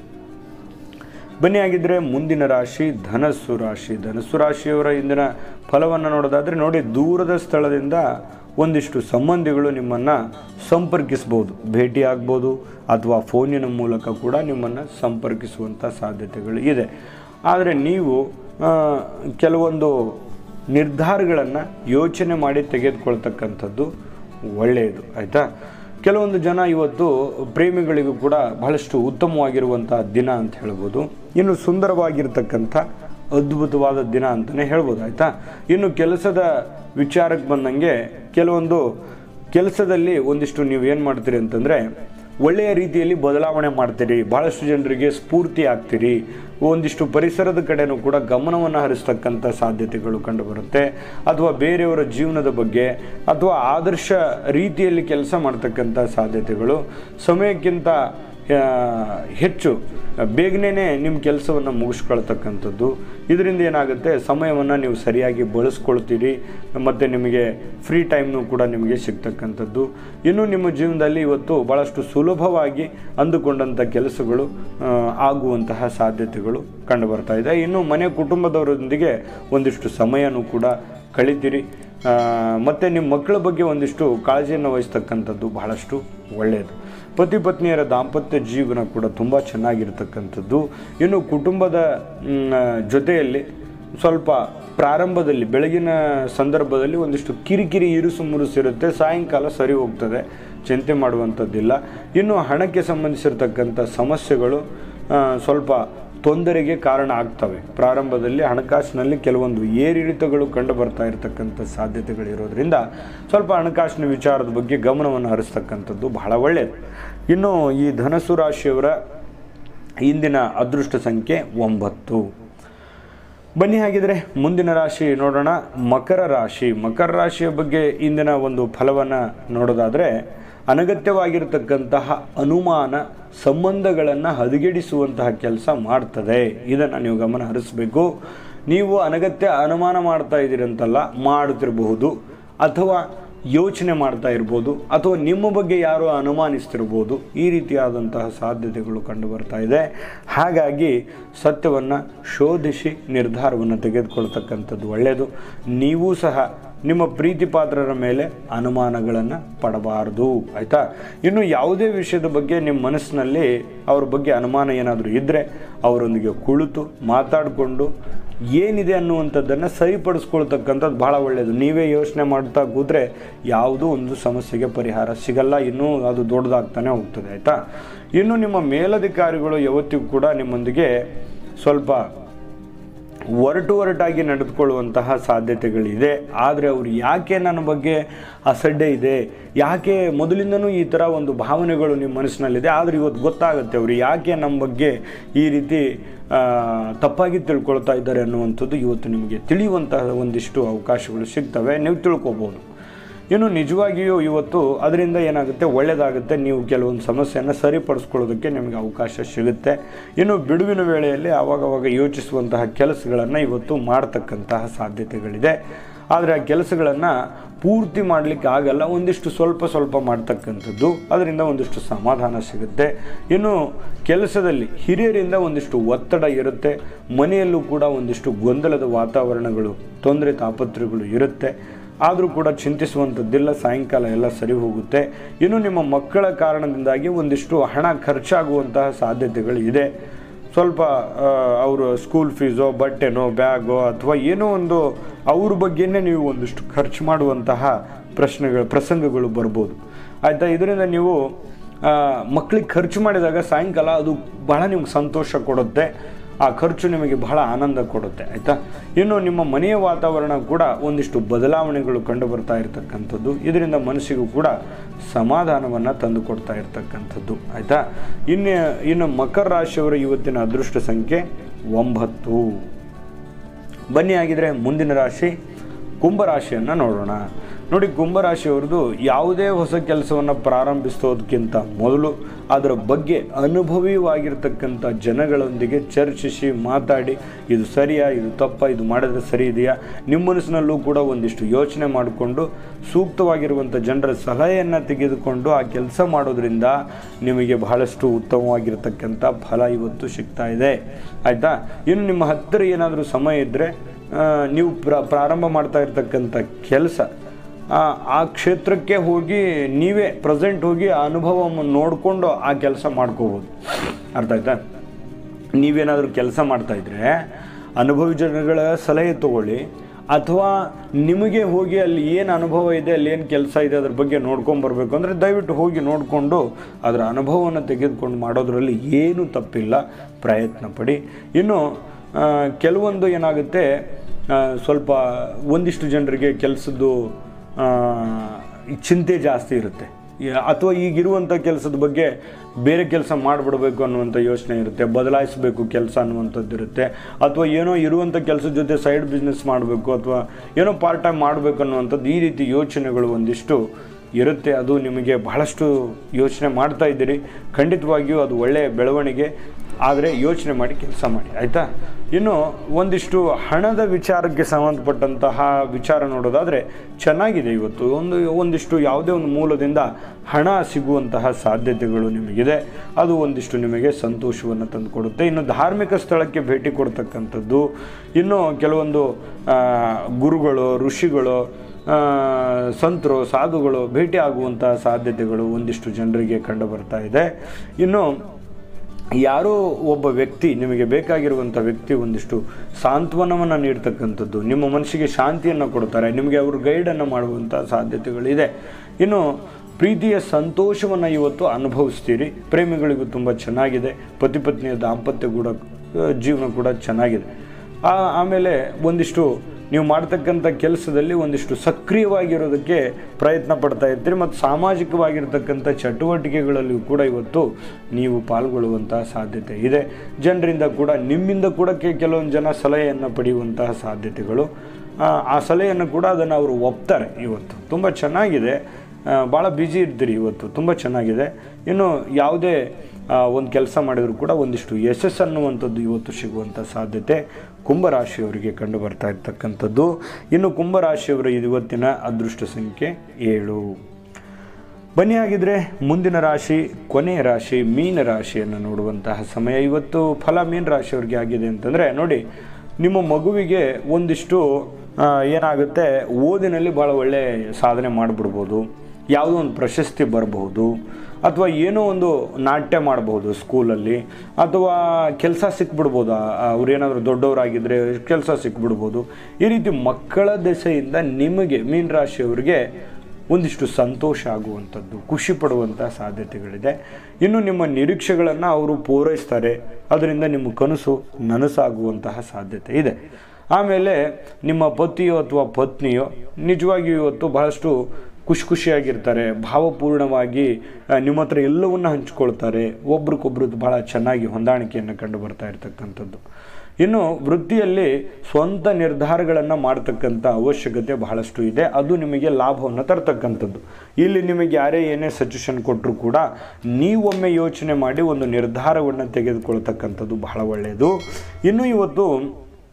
ಬನ್ನಿ ಆಗಿದ್ರೆ ಮುಂದಿನ ರಾಶಿ ಧನಸ್ಸು ರಾಶಿ ಧನಸ್ಸು ರಾಶಿಯವರ ಇಂದಿನ ಫಲವನ್ನು ನೋಡೋದಾದರೆ ನೋಡಿ ದೂರದ ಸ್ಥಳದಿಂದ ಒಂದಿಷ್ಟು ಸಂಬಂಧಿಗಳು ನಿಮ್ಮನ್ನು ಸಂಪರ್ಕಿಸ್ಬೋದು ಭೇಟಿ ಆಗ್ಬೋದು ಅಥವಾ ಫೋನಿನ ಮೂಲಕ ಕೂಡ ನಿಮ್ಮನ್ನು ಸಂಪರ್ಕಿಸುವಂಥ ಸಾಧ್ಯತೆಗಳು ಇದೆ ಆದರೆ ನೀವು ಆ, ಕೆಲವೊಂದು ನಿರ್ಧಾರಗಳನ್ನು ಯೋಚನೆ ಮಾಡಿ ತೆಗೆದುಕೊಳ್ತಕ್ಕಂಥದ್ದು ಒಳ್ಳೆಯದು ಆಯಿತಾ ಕೆಲವೊಂದು ಜನ ಇವತ್ತು ಪ್ರೇಮಿಗಳಿಗೂ ಕೂಡ ಬಹಳಷ್ಟು ಉತ್ತಮವಾಗಿರುವಂಥ ದಿನ ಅಂತ ಹೇಳ್ಬೋದು ಇನ್ನು ಸುಂದರವಾಗಿರ್ತಕ್ಕಂಥ ಅದ್ಭುತವಾದ ದಿನ ಅಂತಲೇ ಹೇಳ್ಬೋದು ಆಯಿತಾ ಇನ್ನು ಕೆಲಸದ ವಿಚಾರಕ್ಕೆ ಬಂದಂಗೆ ಕೆಲವೊಂದು ಕೆಲಸದಲ್ಲಿ ಒಂದಿಷ್ಟು ನೀವು ಏನು ಮಾಡ್ತೀರಿ ಅಂತಂದರೆ ಒಳ್ಳೆಯ ರೀತಿಯಲ್ಲಿ ಬದಲಾವಣೆ ಮಾಡ್ತೀರಿ ಭಾಳಷ್ಟು ಜನರಿಗೆ ಸ್ಫೂರ್ತಿ ಆಗ್ತೀರಿ ಒಂದಿಷ್ಟು ಪರಿಸರದ ಕಡೆನೂ ಕೂಡ ಗಮನವನ್ನು ಹರಿಸ್ತಕ್ಕಂಥ ಸಾಧ್ಯತೆಗಳು ಕಂಡುಬರುತ್ತೆ ಅಥವಾ ಬೇರೆಯವರ ಜೀವನದ ಬಗ್ಗೆ ಅಥವಾ ಆದರ್ಶ ರೀತಿಯಲ್ಲಿ ಕೆಲಸ ಮಾಡ್ತಕ್ಕಂಥ ಸಾಧ್ಯತೆಗಳು ಸಮಯಕ್ಕಿಂತ ಆ, ಹೆಚ್ಚು ಬೇಗನೆ ನಿಮ್ಮ ಕೆಲಸವನ್ನು ಮುಗಿಸ್ಕೊಳ್ತಕ್ಕಂಥದ್ದು ಇದರಿಂದ ಏನಾಗುತ್ತೆ ಸಮಯವನ್ನು ನೀವು ಸರಿಯಾಗಿ ಬಳಸ್ಕೊಳ್ತೀರಿ ಮತ್ತು ನಿಮಗೆ ಫ್ರೀ ಟೈಮ್ನು ಕೂಡ ನಿಮಗೆ ಸಿಗ್ತಕ್ಕಂಥದ್ದು ಇನ್ನು ನಿಮ್ಮ ಜೀವನದಲ್ಲಿ ಇವತ್ತು ಭಾಳಷ್ಟು ಸುಲಭವಾಗಿ ಅಂದುಕೊಂಡಂಥ ಕೆಲಸಗಳು ಆ, ಆಗುವಂತಹ ಸಾಧ್ಯತೆಗಳು ಕಂಡು ಬರ್ತಾ ಇದೆ ಇನ್ನು ಮನೆ ಕುಟುಂಬದವರೊಂದಿಗೆ ಒಂದಿಷ್ಟು ಸಮಯನೂ ಕೂಡ ಕಳಿತೀರಿ ಆ, ಮತ್ತು ನಿಮ್ಮ ಮಕ್ಕಳ ಬಗ್ಗೆ ಒಂದಿಷ್ಟು ಕಾಳಜಿಯನ್ನು ವಹಿಸ್ತಕ್ಕಂಥದ್ದು ಬಹಳಷ್ಟು ಒಳ್ಳೆಯದು ಪತಿ ಪತ್ನಿಯರ ದಾಂಪತ್ಯ ಜೀವನ ಕೂಡ ತುಂಬ ಚೆನ್ನಾಗಿರ್ತಕ್ಕಂಥದ್ದು ಇನ್ನು ಕುಟುಂಬದ ಮ್, ಜೊತೆಯಲ್ಲಿ ಸ್ವಲ್ಪ ಪ್ರಾರಂಭದಲ್ಲಿ ಬೆಳಗಿನ ಸಂದರ್ಭದಲ್ಲಿ ಒಂದಿಷ್ಟು ಕಿರಿಕಿರಿ ಇರುಸು ಮುರುಸಿರುತ್ತೆ ಸಾಯಂಕಾಲ ಸರಿ ಹೋಗ್ತದೆ ಚಿಂತೆ ಮಾಡುವಂಥದ್ದಿಲ್ಲ ಇನ್ನು ಹಣಕ್ಕೆ ಸಂಬಂಧಿಸಿರ್ತಕ್ಕಂಥ ಸಮಸ್ಯೆಗಳು ಆ, ಸ್ವಲ್ಪ ತೊಂದರೆಗೆ ಕಾರಣ ಆಗ್ತವೆ ಪ್ರಾರಂಭದಲ್ಲಿ ಹಣಕಾಸಿನಲ್ಲಿ ಕೆಲವೊಂದು ಏರಿಳಿತಗಳು ಕಂಡು ಬರ್ತಾ ಇರತಕ್ಕಂಥ ಸಾಧ್ಯತೆಗಳಿರೋದ್ರಿಂದ ಸ್ವಲ್ಪ ಹಣಕಾಸಿನ ವಿಚಾರದ ಬಗ್ಗೆ ಗಮನವನ್ನು ಹರಿಸ್ತಕ್ಕಂಥದ್ದು ಬಹಳ ಒಳ್ಳೆಯದು ಇನ್ನು ಈ ಧನಸ್ಸು ರಾಶಿಯವರ ಇಂದಿನ ಅದೃಷ್ಟ ಸಂಖ್ಯೆ ಒಂಬತ್ತು ಬನ್ನಿ ಹಾಗಿದ್ರೆ ಮುಂದಿನ ರಾಶಿ ನೋಡೋಣ ಮಕರ ರಾಶಿ ಮಕರ ರಾಶಿಯ ಬಗ್ಗೆ ಇಂದಿನ ಒಂದು ಫಲವನ್ನು ನೋಡೋದಾದರೆ ಅನಗತ್ಯವಾಗಿರತಕ್ಕಂತಹ ಅನುಮಾನ ಸಂಬಂಧಗಳನ್ನು ಹದಗೆಡಿಸುವಂತಹ ಕೆಲಸ ಮಾಡ್ತದೆ ಇದನ್ನು ನೀವು ಗಮನ ಹರಿಸಬೇಕು ನೀವು ಅನಗತ್ಯ ಅನುಮಾನ ಮಾಡ್ತಾ ಇದ್ದೀರಂತಲ್ಲ ಮಾಡುತ್ತಿರಬಹುದು ಅಥವಾ ಯೋಚನೆ ಮಾಡ್ತಾ ಇರ್ಬೋದು ಅಥವಾ ನಿಮ್ಮ ಬಗ್ಗೆ ಯಾರೋ ಅನುಮಾನಿಸ್ತಿರ್ಬೋದು ಈ ರೀತಿಯಾದಂತಹ ಸಾಧ್ಯತೆಗಳು ಕಂಡು ಬರ್ತಾ ಇದೆ ಹಾಗಾಗಿ ಸತ್ಯವನ್ನು ಶೋಧಿಸಿ ನಿರ್ಧಾರವನ್ನು ತೆಗೆದುಕೊಳ್ತಕ್ಕಂಥದ್ದು ಒಳ್ಳೆಯದು ನೀವೂ ಸಹ ನಿಮ್ಮ ಪ್ರೀತಿ ಪಾತ್ರರ ಮೇಲೆ ಅನುಮಾನಗಳನ್ನು ಪಡಬಾರದು ಆಯಿತಾ ಇನ್ನು ಯಾವುದೇ ವಿಷಯದ ಬಗ್ಗೆ ನಿಮ್ಮ ಮನಸ್ಸಿನಲ್ಲಿ ಅವ್ರ ಬಗ್ಗೆ ಅನುಮಾನ ಏನಾದರೂ ಇದ್ದರೆ ಅವರೊಂದಿಗೆ ಕುಳಿತು ಮಾತಾಡಿಕೊಂಡು ಏನಿದೆ ಅನ್ನುವಂಥದ್ದನ್ನು ಸರಿಪಡಿಸ್ಕೊಳ್ತಕ್ಕಂಥದ್ದು ಭಾಳ ಒಳ್ಳೆಯದು ನೀವೇ ಯೋಚನೆ ಮಾಡ್ತಾ ಕೂತ್ರೆ ಯಾವುದೂ ಒಂದು ಸಮಸ್ಯೆಗೆ ಪರಿಹಾರ ಸಿಗಲ್ಲ ಇನ್ನೂ ಅದು ದೊಡ್ಡದಾಗ್ತಾನೆ ಹೋಗ್ತದೆ ಆಯಿತಾ ಇನ್ನು ನಿಮ್ಮ ಮೇಲಧಿಕಾರಿಗಳು ಯಾವತ್ತಿಗೂ ಕೂಡ ನಿಮ್ಮೊಂದಿಗೆ ಸ್ವಲ್ಪ ಒರಟು ಒರಟಾಗಿ ನಡೆದುಕೊಳ್ಳುವಂತಹ ಸಾಧ್ಯತೆಗಳಿದೆ ಆದರೆ ಅವರು ಯಾಕೆ ನನ್ನ ಬಗ್ಗೆ ಅಸಡ್ಡೆ ಇದೆ ಯಾಕೆ ಮೊದಲಿಂದನೂ ಈ ಥರ ಒಂದು ಭಾವನೆಗಳು ನಿಮ್ಮ ಮನಸ್ಸಿನಲ್ಲಿದೆ ಆದರೆ ಇವತ್ತು ಗೊತ್ತಾಗುತ್ತೆ ಅವರು ಯಾಕೆ ನಮ್ಮ ಬಗ್ಗೆ ಈ ರೀತಿ ಆ, ತಪ್ಪಾಗಿ ತಿಳ್ಕೊಳ್ತಾ ಇದ್ದಾರೆ ಅನ್ನುವಂಥದ್ದು ಇವತ್ತು ನಿಮಗೆ ತಿಳಿಯುವಂತಹ ಒಂದಿಷ್ಟು ಅವಕಾಶಗಳು ಸಿಗ್ತವೆ ನೀವು ತಿಳ್ಕೊಬೋದು ಇನ್ನು ನಿಜವಾಗಿಯೂ ಇವತ್ತು ಅದರಿಂದ ಏನಾಗುತ್ತೆ ಒಳ್ಳೆಯದಾಗುತ್ತೆ ನೀವು ಕೆಲವೊಂದು ಸಮಸ್ಯೆಯನ್ನು ಸರಿಪಡಿಸ್ಕೊಳ್ಳೋದಕ್ಕೆ ನಿಮಗೆ ಅವಕಾಶ ಸಿಗುತ್ತೆ ಇನ್ನು ಬಿಡುವಿನ ವೇಳೆಯಲ್ಲಿ ಆವಾಗವಾಗ ಯೋಚಿಸುವಂತಹ ಕೆಲಸಗಳನ್ನು ಇವತ್ತು ಮಾಡ್ತಕ್ಕಂತಹ ಸಾಧ್ಯತೆಗಳಿದೆ ಆದರೆ ಆ ಕೆಲಸಗಳನ್ನು ಪೂರ್ತಿ ಮಾಡಲಿಕ್ಕೆ ಆಗಲ್ಲ ಒಂದಿಷ್ಟು ಸ್ವಲ್ಪ ಸ್ವಲ್ಪ ಮಾಡ್ತಕ್ಕಂಥದ್ದು ಅದರಿಂದ ಒಂದಿಷ್ಟು ಸಮಾಧಾನ ಸಿಗುತ್ತೆ ಇನ್ನು ಕೆಲಸದಲ್ಲಿ ಹಿರಿಯರಿಂದ ಒಂದಿಷ್ಟು ಒತ್ತಡ ಇರುತ್ತೆ ಮನೆಯಲ್ಲೂ ಕೂಡ ಒಂದಿಷ್ಟು ಗೊಂದಲದ ವಾತಾವರಣಗಳು ತೊಂದರೆ ತಾಪತ್ರಗಳು ಇರುತ್ತೆ ಆದರೂ ಕೂಡ ಚಿಂತಿಸುವಂಥದ್ದಿಲ್ಲ ಸಾಯಂಕಾಲ ಎಲ್ಲ ಸರಿ ಹೋಗುತ್ತೆ ಇನ್ನು ನಿಮ್ಮ ಮಕ್ಕಳ ಕಾರಣದಿಂದಾಗಿ ಒಂದಿಷ್ಟು ಹಣ ಖರ್ಚಾಗುವಂತಹ ಸಾಧ್ಯತೆಗಳು ಇದೆ ಸ್ವಲ್ಪ ಅವರು ಸ್ಕೂಲ್ ಫೀಸೋ ಬಟ್ಟೆನೋ ಬ್ಯಾಗೋ ಅಥವಾ ಏನೋ ಒಂದು ಅವ್ರ ಬಗ್ಗೆನೇ ನೀವು ಒಂದಿಷ್ಟು ಖರ್ಚು ಮಾಡುವಂತಹ ಪ್ರಶ್ನೆಗಳು ಪ್ರಸಂಗಗಳು ಬರ್ಬೋದು ಆಯಿತಾ ಇದರಿಂದ ನೀವು ಮಕ್ಕಳಿಗೆ ಖರ್ಚು ಮಾಡಿದಾಗ ಸಾಯಂಕಾಲ ಅದು ಬಹಳ ನಿಮ್ಗೆ ಸಂತೋಷ ಕೊಡುತ್ತೆ ಆ ಖರ್ಚು ನಿಮಗೆ ಬಹಳ ಆನಂದ ಕೊಡುತ್ತೆ ಆಯಿತಾ ಇನ್ನು ನಿಮ್ಮ ಮನೆಯ ವಾತಾವರಣ ಕೂಡ ಒಂದಿಷ್ಟು ಬದಲಾವಣೆಗಳು ಕಂಡು ಬರ್ತಾ ಇರತಕ್ಕಂಥದ್ದು ಇದರಿಂದ ಮನಸ್ಸಿಗೂ ಕೂಡ ಸಮಾಧಾನವನ್ನು ತಂದು ಕೊಡ್ತಾ ಇರತಕ್ಕಂಥದ್ದು ಆಯಿತಾ ಇನ್ನು ಇನ್ನು ಮಕರ ರಾಶಿಯವರ ಇವತ್ತಿನ ಅದೃಷ್ಟ ಸಂಖ್ಯೆ ಒಂಬತ್ತು ಬನ್ನಿ ಆಗಿದ್ರೆ ಮುಂದಿನ ರಾಶಿ ಕುಂಭರಾಶಿಯನ್ನು ನೋಡೋಣ ನೋಡಿ ಕುಂಭರಾಶಿಯವ್ರದ್ದು ಯಾವುದೇ ಹೊಸ ಕೆಲಸವನ್ನು ಪ್ರಾರಂಭಿಸೋದಕ್ಕಿಂತ ಮೊದಲು ಅದರ ಬಗ್ಗೆ ಅನುಭವಿವಾಗಿರ್ತಕ್ಕಂಥ ಜನಗಳೊಂದಿಗೆ ಚರ್ಚಿಸಿ ಮಾತಾಡಿ ಇದು ಸರಿಯಾ ಇದು ತಪ್ಪ ಇದು ಮಾಡಿದ್ರೆ ಸರಿ ಇದೆಯಾ ನಿಮ್ಮ ಮನಸ್ಸಿನಲ್ಲೂ ಕೂಡ ಒಂದಿಷ್ಟು ಯೋಚನೆ ಮಾಡಿಕೊಂಡು ಸೂಕ್ತವಾಗಿರುವಂಥ ಜನರ ಸಲಹೆಯನ್ನು ತೆಗೆದುಕೊಂಡು ಆ ಕೆಲಸ ಮಾಡೋದ್ರಿಂದ ನಿಮಗೆ ಬಹಳಷ್ಟು ಉತ್ತಮವಾಗಿರ್ತಕ್ಕಂಥ ಫಲ ಇವತ್ತು ಸಿಗ್ತಾ ಇದೆ ಆಯಿತಾ ಇನ್ನು ನಿಮ್ಮ ಹತ್ತಿರ ಏನಾದರೂ ಸಮಯ ಇದ್ದರೆ ನೀವು ಪ್ರ ಪ್ರಾರಂಭ ಮಾಡ್ತಾ ಇರ್ತಕ್ಕಂಥ ಕೆಲಸ ಆ ಕ್ಷೇತ್ರಕ್ಕೆ ಹೋಗಿ ನೀವೇ ಪ್ರೆಸೆಂಟ್ ಹೋಗಿ ಆ ಅನುಭವವನ್ನು ನೋಡಿಕೊಂಡು ಆ ಕೆಲಸ ಮಾಡ್ಕೋಬೋದು ಅರ್ಥ ಆಯ್ತಾ ನೀವೇನಾದರೂ ಕೆಲಸ ಮಾಡ್ತಾಯಿದ್ರೆ ಅನುಭವಿ ಜನಗಳ ಸಲಹೆ ತಗೊಳ್ಳಿ ಅಥವಾ ನಿಮಗೆ ಹೋಗಿ ಅಲ್ಲಿ ಏನು ಅನುಭವ ಇದೆ ಅಲ್ಲಿ ಏನು ಕೆಲಸ ಇದೆ ಅದ್ರ ಬಗ್ಗೆ ನೋಡ್ಕೊಂಬರ್ಬೇಕು ಅಂದರೆ ದಯವಿಟ್ಟು ಹೋಗಿ ನೋಡಿಕೊಂಡು ಅದರ ಅನುಭವವನ್ನು ತೆಗೆದುಕೊಂಡು ಮಾಡೋದರಲ್ಲಿ ಏನೂ ತಪ್ಪಿಲ್ಲ ಪ್ರಯತ್ನ ಪಡಿ ಇನ್ನು ಕೆಲವೊಂದು ಏನಾಗುತ್ತೆ ಸ್ವಲ್ಪ ಒಂದಿಷ್ಟು ಜನರಿಗೆ ಕೆಲಸದ್ದು ಚಿಂತೆ ಜಾಸ್ತಿ ಇರುತ್ತೆ ಅಥವಾ ಈಗಿರುವಂಥ ಕೆಲಸದ ಬಗ್ಗೆ ಬೇರೆ ಕೆಲಸ ಮಾಡಿಬಿಡ್ಬೇಕು ಅನ್ನುವಂಥ ಯೋಚನೆ ಇರುತ್ತೆ ಬದಲಾಯಿಸಬೇಕು ಕೆಲಸ ಅನ್ನುವಂಥದ್ದು ಇರುತ್ತೆ ಅಥವಾ ಏನೋ ಇರುವಂಥ ಕೆಲಸದ ಜೊತೆ ಸೈಡ್ ಬಿಸ್ನೆಸ್ ಮಾಡಬೇಕು ಅಥವಾ ಏನೋ ಪಾರ್ಟ್ ಟೈಮ್ ಮಾಡಬೇಕು ಅನ್ನುವಂಥದ್ದು ಈ ರೀತಿ ಯೋಚನೆಗಳು ಒಂದಿಷ್ಟು ಇರುತ್ತೆ ಅದು ನಿಮಗೆ ಬಹಳಷ್ಟು ಯೋಚನೆ ಮಾಡ್ತಾ ಇದ್ದೀರಿ ಖಂಡಿತವಾಗಿಯೂ ಅದು ಒಳ್ಳೆಯ ಬೆಳವಣಿಗೆ ಆದರೆ ಯೋಚನೆ ಮಾಡಿ ಕೆಲಸ ಮಾಡಿ ಆಯಿತಾ ಇನ್ನು ಒಂದಿಷ್ಟು ಹಣದ ವಿಚಾರಕ್ಕೆ ಸಂಬಂಧಪಟ್ಟಂತಹ ವಿಚಾರ ನೋಡೋದಾದರೆ ಚೆನ್ನಾಗಿದೆ ಇವತ್ತು ಒಂದು ಒಂದಿಷ್ಟು ಯಾವುದೇ ಒಂದು ಮೂಲದಿಂದ ಹಣ ಸಿಗುವಂತಹ ಸಾಧ್ಯತೆಗಳು ನಿಮಗಿದೆ ಅದು ಒಂದಿಷ್ಟು ನಿಮಗೆ ಸಂತೋಷವನ್ನು ತಂದುಕೊಡುತ್ತೆ ಇನ್ನು ಧಾರ್ಮಿಕ ಸ್ಥಳಕ್ಕೆ ಭೇಟಿ ಕೊಡ್ತಕ್ಕಂಥದ್ದು ಇನ್ನು ಕೆಲವೊಂದು ಗುರುಗಳು ಋಷಿಗಳು ಸಂತರು ಸಾಧುಗಳು ಭೇಟಿ ಆಗುವಂತಹ ಸಾಧ್ಯತೆಗಳು ಒಂದಿಷ್ಟು ಜನರಿಗೆ ಕಂಡು ಬರ್ತಾ ಇದೆ ಇನ್ನು ಯಾರೋ ಒಬ್ಬ ವ್ಯಕ್ತಿ ನಿಮಗೆ ಬೇಕಾಗಿರುವಂಥ ವ್ಯಕ್ತಿ ಒಂದಿಷ್ಟು ಸಾಂತ್ವನವನ್ನು ನೀಡ್ತಕ್ಕಂಥದ್ದು ನಿಮ್ಮ ಮನಸ್ಸಿಗೆ ಶಾಂತಿಯನ್ನು ಕೊಡ್ತಾರೆ ನಿಮಗೆ ಅವರು ಗೈಡನ್ನು ಮಾಡುವಂಥ ಸಾಧ್ಯತೆಗಳಿದೆ ಇನ್ನು ಪ್ರೀತಿಯ ಸಂತೋಷವನ್ನು ಇವತ್ತು ಅನುಭವಿಸ್ತೀರಿ ಪ್ರೇಮಿಗಳಿಗೂ ತುಂಬ ಚೆನ್ನಾಗಿದೆ ಪತಿ ಪತ್ನಿಯ ದಾಂಪತ್ಯ ಕೂಡ ಜೀವನ ಕೂಡ ಚೆನ್ನಾಗಿದೆ ಆಮೇಲೆ ಒಂದಿಷ್ಟು ನೀವು ಮಾಡ್ತಕ್ಕಂಥ ಕೆಲಸದಲ್ಲಿ ಒಂದಿಷ್ಟು ಸಕ್ರಿಯವಾಗಿರೋದಕ್ಕೆ ಪ್ರಯತ್ನ ಪಡ್ತಾ ಇರ್ತೀರಿ ಮತ್ತು ಸಾಮಾಜಿಕವಾಗಿರ್ತಕ್ಕಂಥ ಚಟುವಟಿಕೆಗಳಲ್ಲಿಯೂ ಕೂಡ ಇವತ್ತು ನೀವು ಪಾಲ್ಗೊಳ್ಳುವಂತಹ ಸಾಧ್ಯತೆ ಇದೆ ಜನರಿಂದ ಕೂಡ ನಿಮ್ಮಿಂದ ಕೂಡ ಕೆಲವೊಂದು ಜನ ಸಲಹೆಯನ್ನು ಪಡೆಯುವಂತಹ ಸಾಧ್ಯತೆಗಳು ಆ ಸಲಹೆಯನ್ನು ಕೂಡ ಅದನ್ನು ಅವರು ಒಪ್ತಾರೆ ಇವತ್ತು ತುಂಬ ಚೆನ್ನಾಗಿದೆ ಭಾಳ ಬ್ಯುಸಿ ಇರ್ತೀರಿ ಇವತ್ತು ತುಂಬ ಚೆನ್ನಾಗಿದೆ ಇನ್ನು ಯಾವುದೇ ಒಂದು ಕೆಲಸ ಮಾಡಿದರೂ ಕೂಡ ಒಂದಿಷ್ಟು ಯಶಸ್ಸು ಅನ್ನುವಂಥದ್ದು ಇವತ್ತು ಸಿಗುವಂಥ ಸಾಧ್ಯತೆ ಕುಂಭರಾಶಿಯವರಿಗೆ ಕಂಡು ಬರ್ತಾ ಇರ್ತಕ್ಕಂಥದ್ದು ಇನ್ನು ಕುಂಭರಾಶಿಯವರ ಇವತ್ತಿನ ಅದೃಷ್ಟ ಸಂಖ್ಯೆ ಏಳು ಬನ್ನಿ ಆಗಿದ್ರೆ ಮುಂದಿನ ರಾಶಿ ಕೊನೆಯ ರಾಶಿ ಮೀನ ರಾಶಿಯನ್ನು ನೋಡುವಂತಹ ಸಮಯ ಇವತ್ತು ಫಲ ಮೀನ ರಾಶಿಯವರಿಗೆ ಆಗಿದೆ ಅಂತಂದರೆ ನೋಡಿ ನಿಮ್ಮ ಮಗುವಿಗೆ ಒಂದಿಷ್ಟು ಏನಾಗುತ್ತೆ ಓದಿನಲ್ಲಿ ಭಾಳ ಒಳ್ಳೆಯ ಸಾಧನೆ ಮಾಡಿಬಿಡ್ಬೋದು ಯಾವುದೋ ಒಂದು ಪ್ರಶಸ್ತಿ ಬರಬಹುದು ಅಥವಾ ಏನೋ ಒಂದು ನಾಟ್ಯ ಮಾಡ್ಬೋದು ಸ್ಕೂಲಲ್ಲಿ ಅಥವಾ ಕೆಲಸ ಸಿಕ್ಬಿಡ್ಬೋದು ಅವ್ರೇನಾದರೂ ದೊಡ್ಡವರಾಗಿದ್ದರೆ ಕೆಲಸ ಸಿಕ್ಬಿಡ್ಬೋದು ಈ ರೀತಿ ಮಕ್ಕಳ ದೆಸೆಯಿಂದ ನಿಮಗೆ ಮೀನ ರಾಶಿಯವರಿಗೆ ಒಂದಿಷ್ಟು ಸಂತೋಷ ಆಗುವಂಥದ್ದು ಖುಷಿ ಪಡುವಂಥ ಸಾಧ್ಯತೆಗಳಿದೆ ಇನ್ನು ನಿಮ್ಮ ನಿರೀಕ್ಷೆಗಳನ್ನು ಅವರು ಪೂರೈಸ್ತಾರೆ ಅದರಿಂದ ನಿಮ್ಮ ಕನಸು ನನಸಾಗುವಂತಹ ಸಾಧ್ಯತೆ ಇದೆ ಆಮೇಲೆ ನಿಮ್ಮ ಪತಿಯೋ ಅಥವಾ ಪತ್ನಿಯೋ ನಿಜವಾಗಿಯೂ ಇವತ್ತು ಬಹಳಷ್ಟು ಖುಷಿ ಖುಷಿಯಾಗಿರ್ತಾರೆ ಭಾವಪೂರ್ಣವಾಗಿ ನಿಮ್ಮ ಹತ್ರ ಎಲ್ಲವನ್ನ ಹಂಚ್ಕೊಳ್ತಾರೆ ಒಬ್ರಿಗೊಬ್ರದ್ದು ಭಾಳ ಚೆನ್ನಾಗಿ ಹೊಂದಾಣಿಕೆಯನ್ನು ಕಂಡು ಬರ್ತಾ ಇರ್ತಕ್ಕಂಥದ್ದು ಇನ್ನು ವೃತ್ತಿಯಲ್ಲಿ ಸ್ವಂತ ನಿರ್ಧಾರಗಳನ್ನು ಮಾಡ್ತಕ್ಕಂಥ ಅವಶ್ಯಕತೆ ಬಹಳಷ್ಟು ಇದೆ ಅದು ನಿಮಗೆ ಲಾಭವನ್ನು ತರ್ತಕ್ಕಂಥದ್ದು ಇಲ್ಲಿ ನಿಮಗೆ ಯಾರೇ ಏನೇ ಸಜೆಷನ್ ಕೊಟ್ಟರು ಕೂಡ ನೀವೊಮ್ಮೆ ಯೋಚನೆ ಮಾಡಿ ಒಂದು ನಿರ್ಧಾರವನ್ನು ತೆಗೆದುಕೊಳ್ತಕ್ಕಂಥದ್ದು ಬಹಳ ಒಳ್ಳೆಯದು ಇನ್ನು ಇವತ್ತು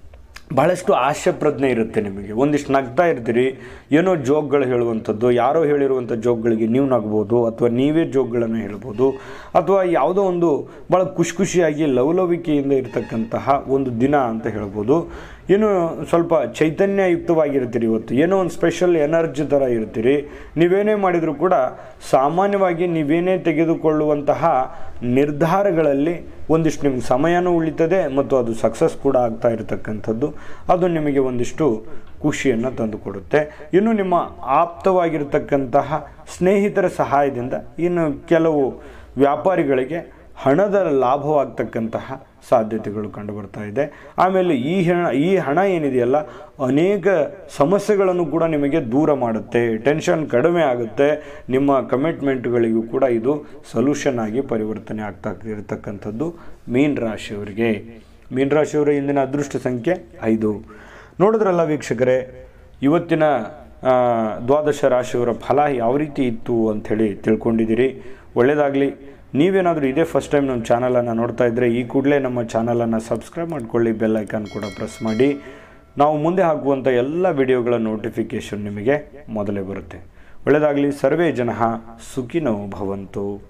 ಭಾಳಷ್ಟು ಆಶೆ ಪ್ರಜ್ಞೆ ಇರುತ್ತೆ ನಿಮಗೆ ಒಂದಿಷ್ಟು ನಗ್ತಾ ಇರ್ತೀರಿ ಏನೋ ಜೋಕ್ಗಳು ಹೇಳುವಂಥದ್ದು ಯಾರೋ ಹೇಳಿರುವಂಥ ಜೋಕ್ಗಳಿಗೆ ನೀವು ನಗ್ಬೋದು ಅಥವಾ ನೀವೇ ಜೋಕ್ಗಳನ್ನು ಹೇಳ್ಬೋದು ಅಥವಾ ಯಾವುದೋ ಒಂದು ಭಾಳ ಖುಷಿ ಖುಷಿಯಾಗಿ ಲವಲವಿಕೆಯಿಂದ ಇರತಕ್ಕಂತಹ ಒಂದು ದಿನ ಅಂತ ಹೇಳ್ಬೋದು ಏನು ಸ್ವಲ್ಪ ಚೈತನ್ಯಯುಕ್ತವಾಗಿರ್ತೀರಿ ಇವತ್ತು ಏನೋ ಒಂದು ಸ್ಪೆಷಲ್ ಎನರ್ಜಿ ಥರ ಇರ್ತೀರಿ ನೀವೇನೇ ಮಾಡಿದರೂ ಕೂಡ ಸಾಮಾನ್ಯವಾಗಿ ನೀವೇನೇ ತೆಗೆದುಕೊಳ್ಳುವಂತಹ ನಿರ್ಧಾರಗಳಲ್ಲಿ ಒಂದಿಷ್ಟು ನಿಮ್ಗೆ ಸಮಯನೂ ಉಳಿತದೆ ಮತ್ತು ಅದು ಸಕ್ಸಸ್ ಕೂಡ ಆಗ್ತಾ ಇರತಕ್ಕಂಥದ್ದು ಅದು ನಿಮಗೆ ಒಂದಿಷ್ಟು ಖುಷಿಯನ್ನು ತಂದುಕೊಡುತ್ತೆ ಇನ್ನು ನಿಮ್ಮ ಆಪ್ತವಾಗಿರ್ತಕ್ಕಂತಹ ಸ್ನೇಹಿತರ ಸಹಾಯದಿಂದ ಇನ್ನು ಕೆಲವು ವ್ಯಾಪಾರಿಗಳಿಗೆ ಹಣದ ಲಾಭವಾಗ್ತಕ್ಕಂತಹ ಸಾಧ್ಯತೆಗಳು ಕಂಡುಬರ್ತಾ ಇದೆ ಆಮೇಲೆ ಈ ಹಣ ಈ ಹಣ ಏನಿದೆಯಲ್ಲ ಅನೇಕ ಸಮಸ್ಯೆಗಳನ್ನು ಕೂಡ ನಿಮಗೆ ದೂರ ಮಾಡುತ್ತೆ ಟೆನ್ಷನ್ ಕಡಿಮೆ ಆಗುತ್ತೆ ನಿಮ್ಮ ಕಮಿಟ್ಮೆಂಟ್ಗಳಿಗೂ ಕೂಡ ಇದು ಸೊಲ್ಯೂಷನ್ ಆಗಿ ಪರಿವರ್ತನೆ ಆಗ್ತಾ ಇರತಕ್ಕಂಥದ್ದು ಮೀನ್ ರಾಶಿಯವರಿಗೆ ಮೀನ್ ರಾಶಿಯವರ ಇಂದಿನ ಅದೃಷ್ಟ ಸಂಖ್ಯೆ ಐದು ನೋಡಿದ್ರಲ್ಲ ವೀಕ್ಷಕರೇ ಇವತ್ತಿನ ಆ, ದ್ವಾದಶ ರಾಶಿಯವರ ಫಲ ಯಾವ ರೀತಿ ಇತ್ತು ಅಂಥೇಳಿ ತಿಳ್ಕೊಂಡಿದ್ದೀರಿ ಒಳ್ಳೆಯದಾಗಲಿ ನೀವೇನಾದರೂ ಇದೇ ಫಸ್ಟ್ ಟೈಮ್ ನಮ್ಮ ಚಾನಲನ್ನು ನೋಡ್ತಾ ಇದ್ದರೆ ಈ ಕೂಡಲೇ ನಮ್ಮ ಚಾನಲನ್ನು ಸಬ್ಸ್ಕ್ರೈಬ್ ಮಾಡ್ಕೊಳ್ಳಿ ಬೆಲ್ ಐಕಾನ್ ಕೂಡ ಪ್ರೆಸ್ ಮಾಡಿ ನಾವು ಮುಂದೆ ಹಾಕುವಂಥ ಎಲ್ಲ ವಿಡಿಯೋಗಳ ನೋಟಿಫಿಕೇಷನ್ ನಿಮಗೆ ಮೊದಲೇ ಬರುತ್ತೆ ಒಳ್ಳೆಯದಾಗಲಿ ಸರ್ವೇ ಜನ ಸುಖಿನೋ ಭವಂತು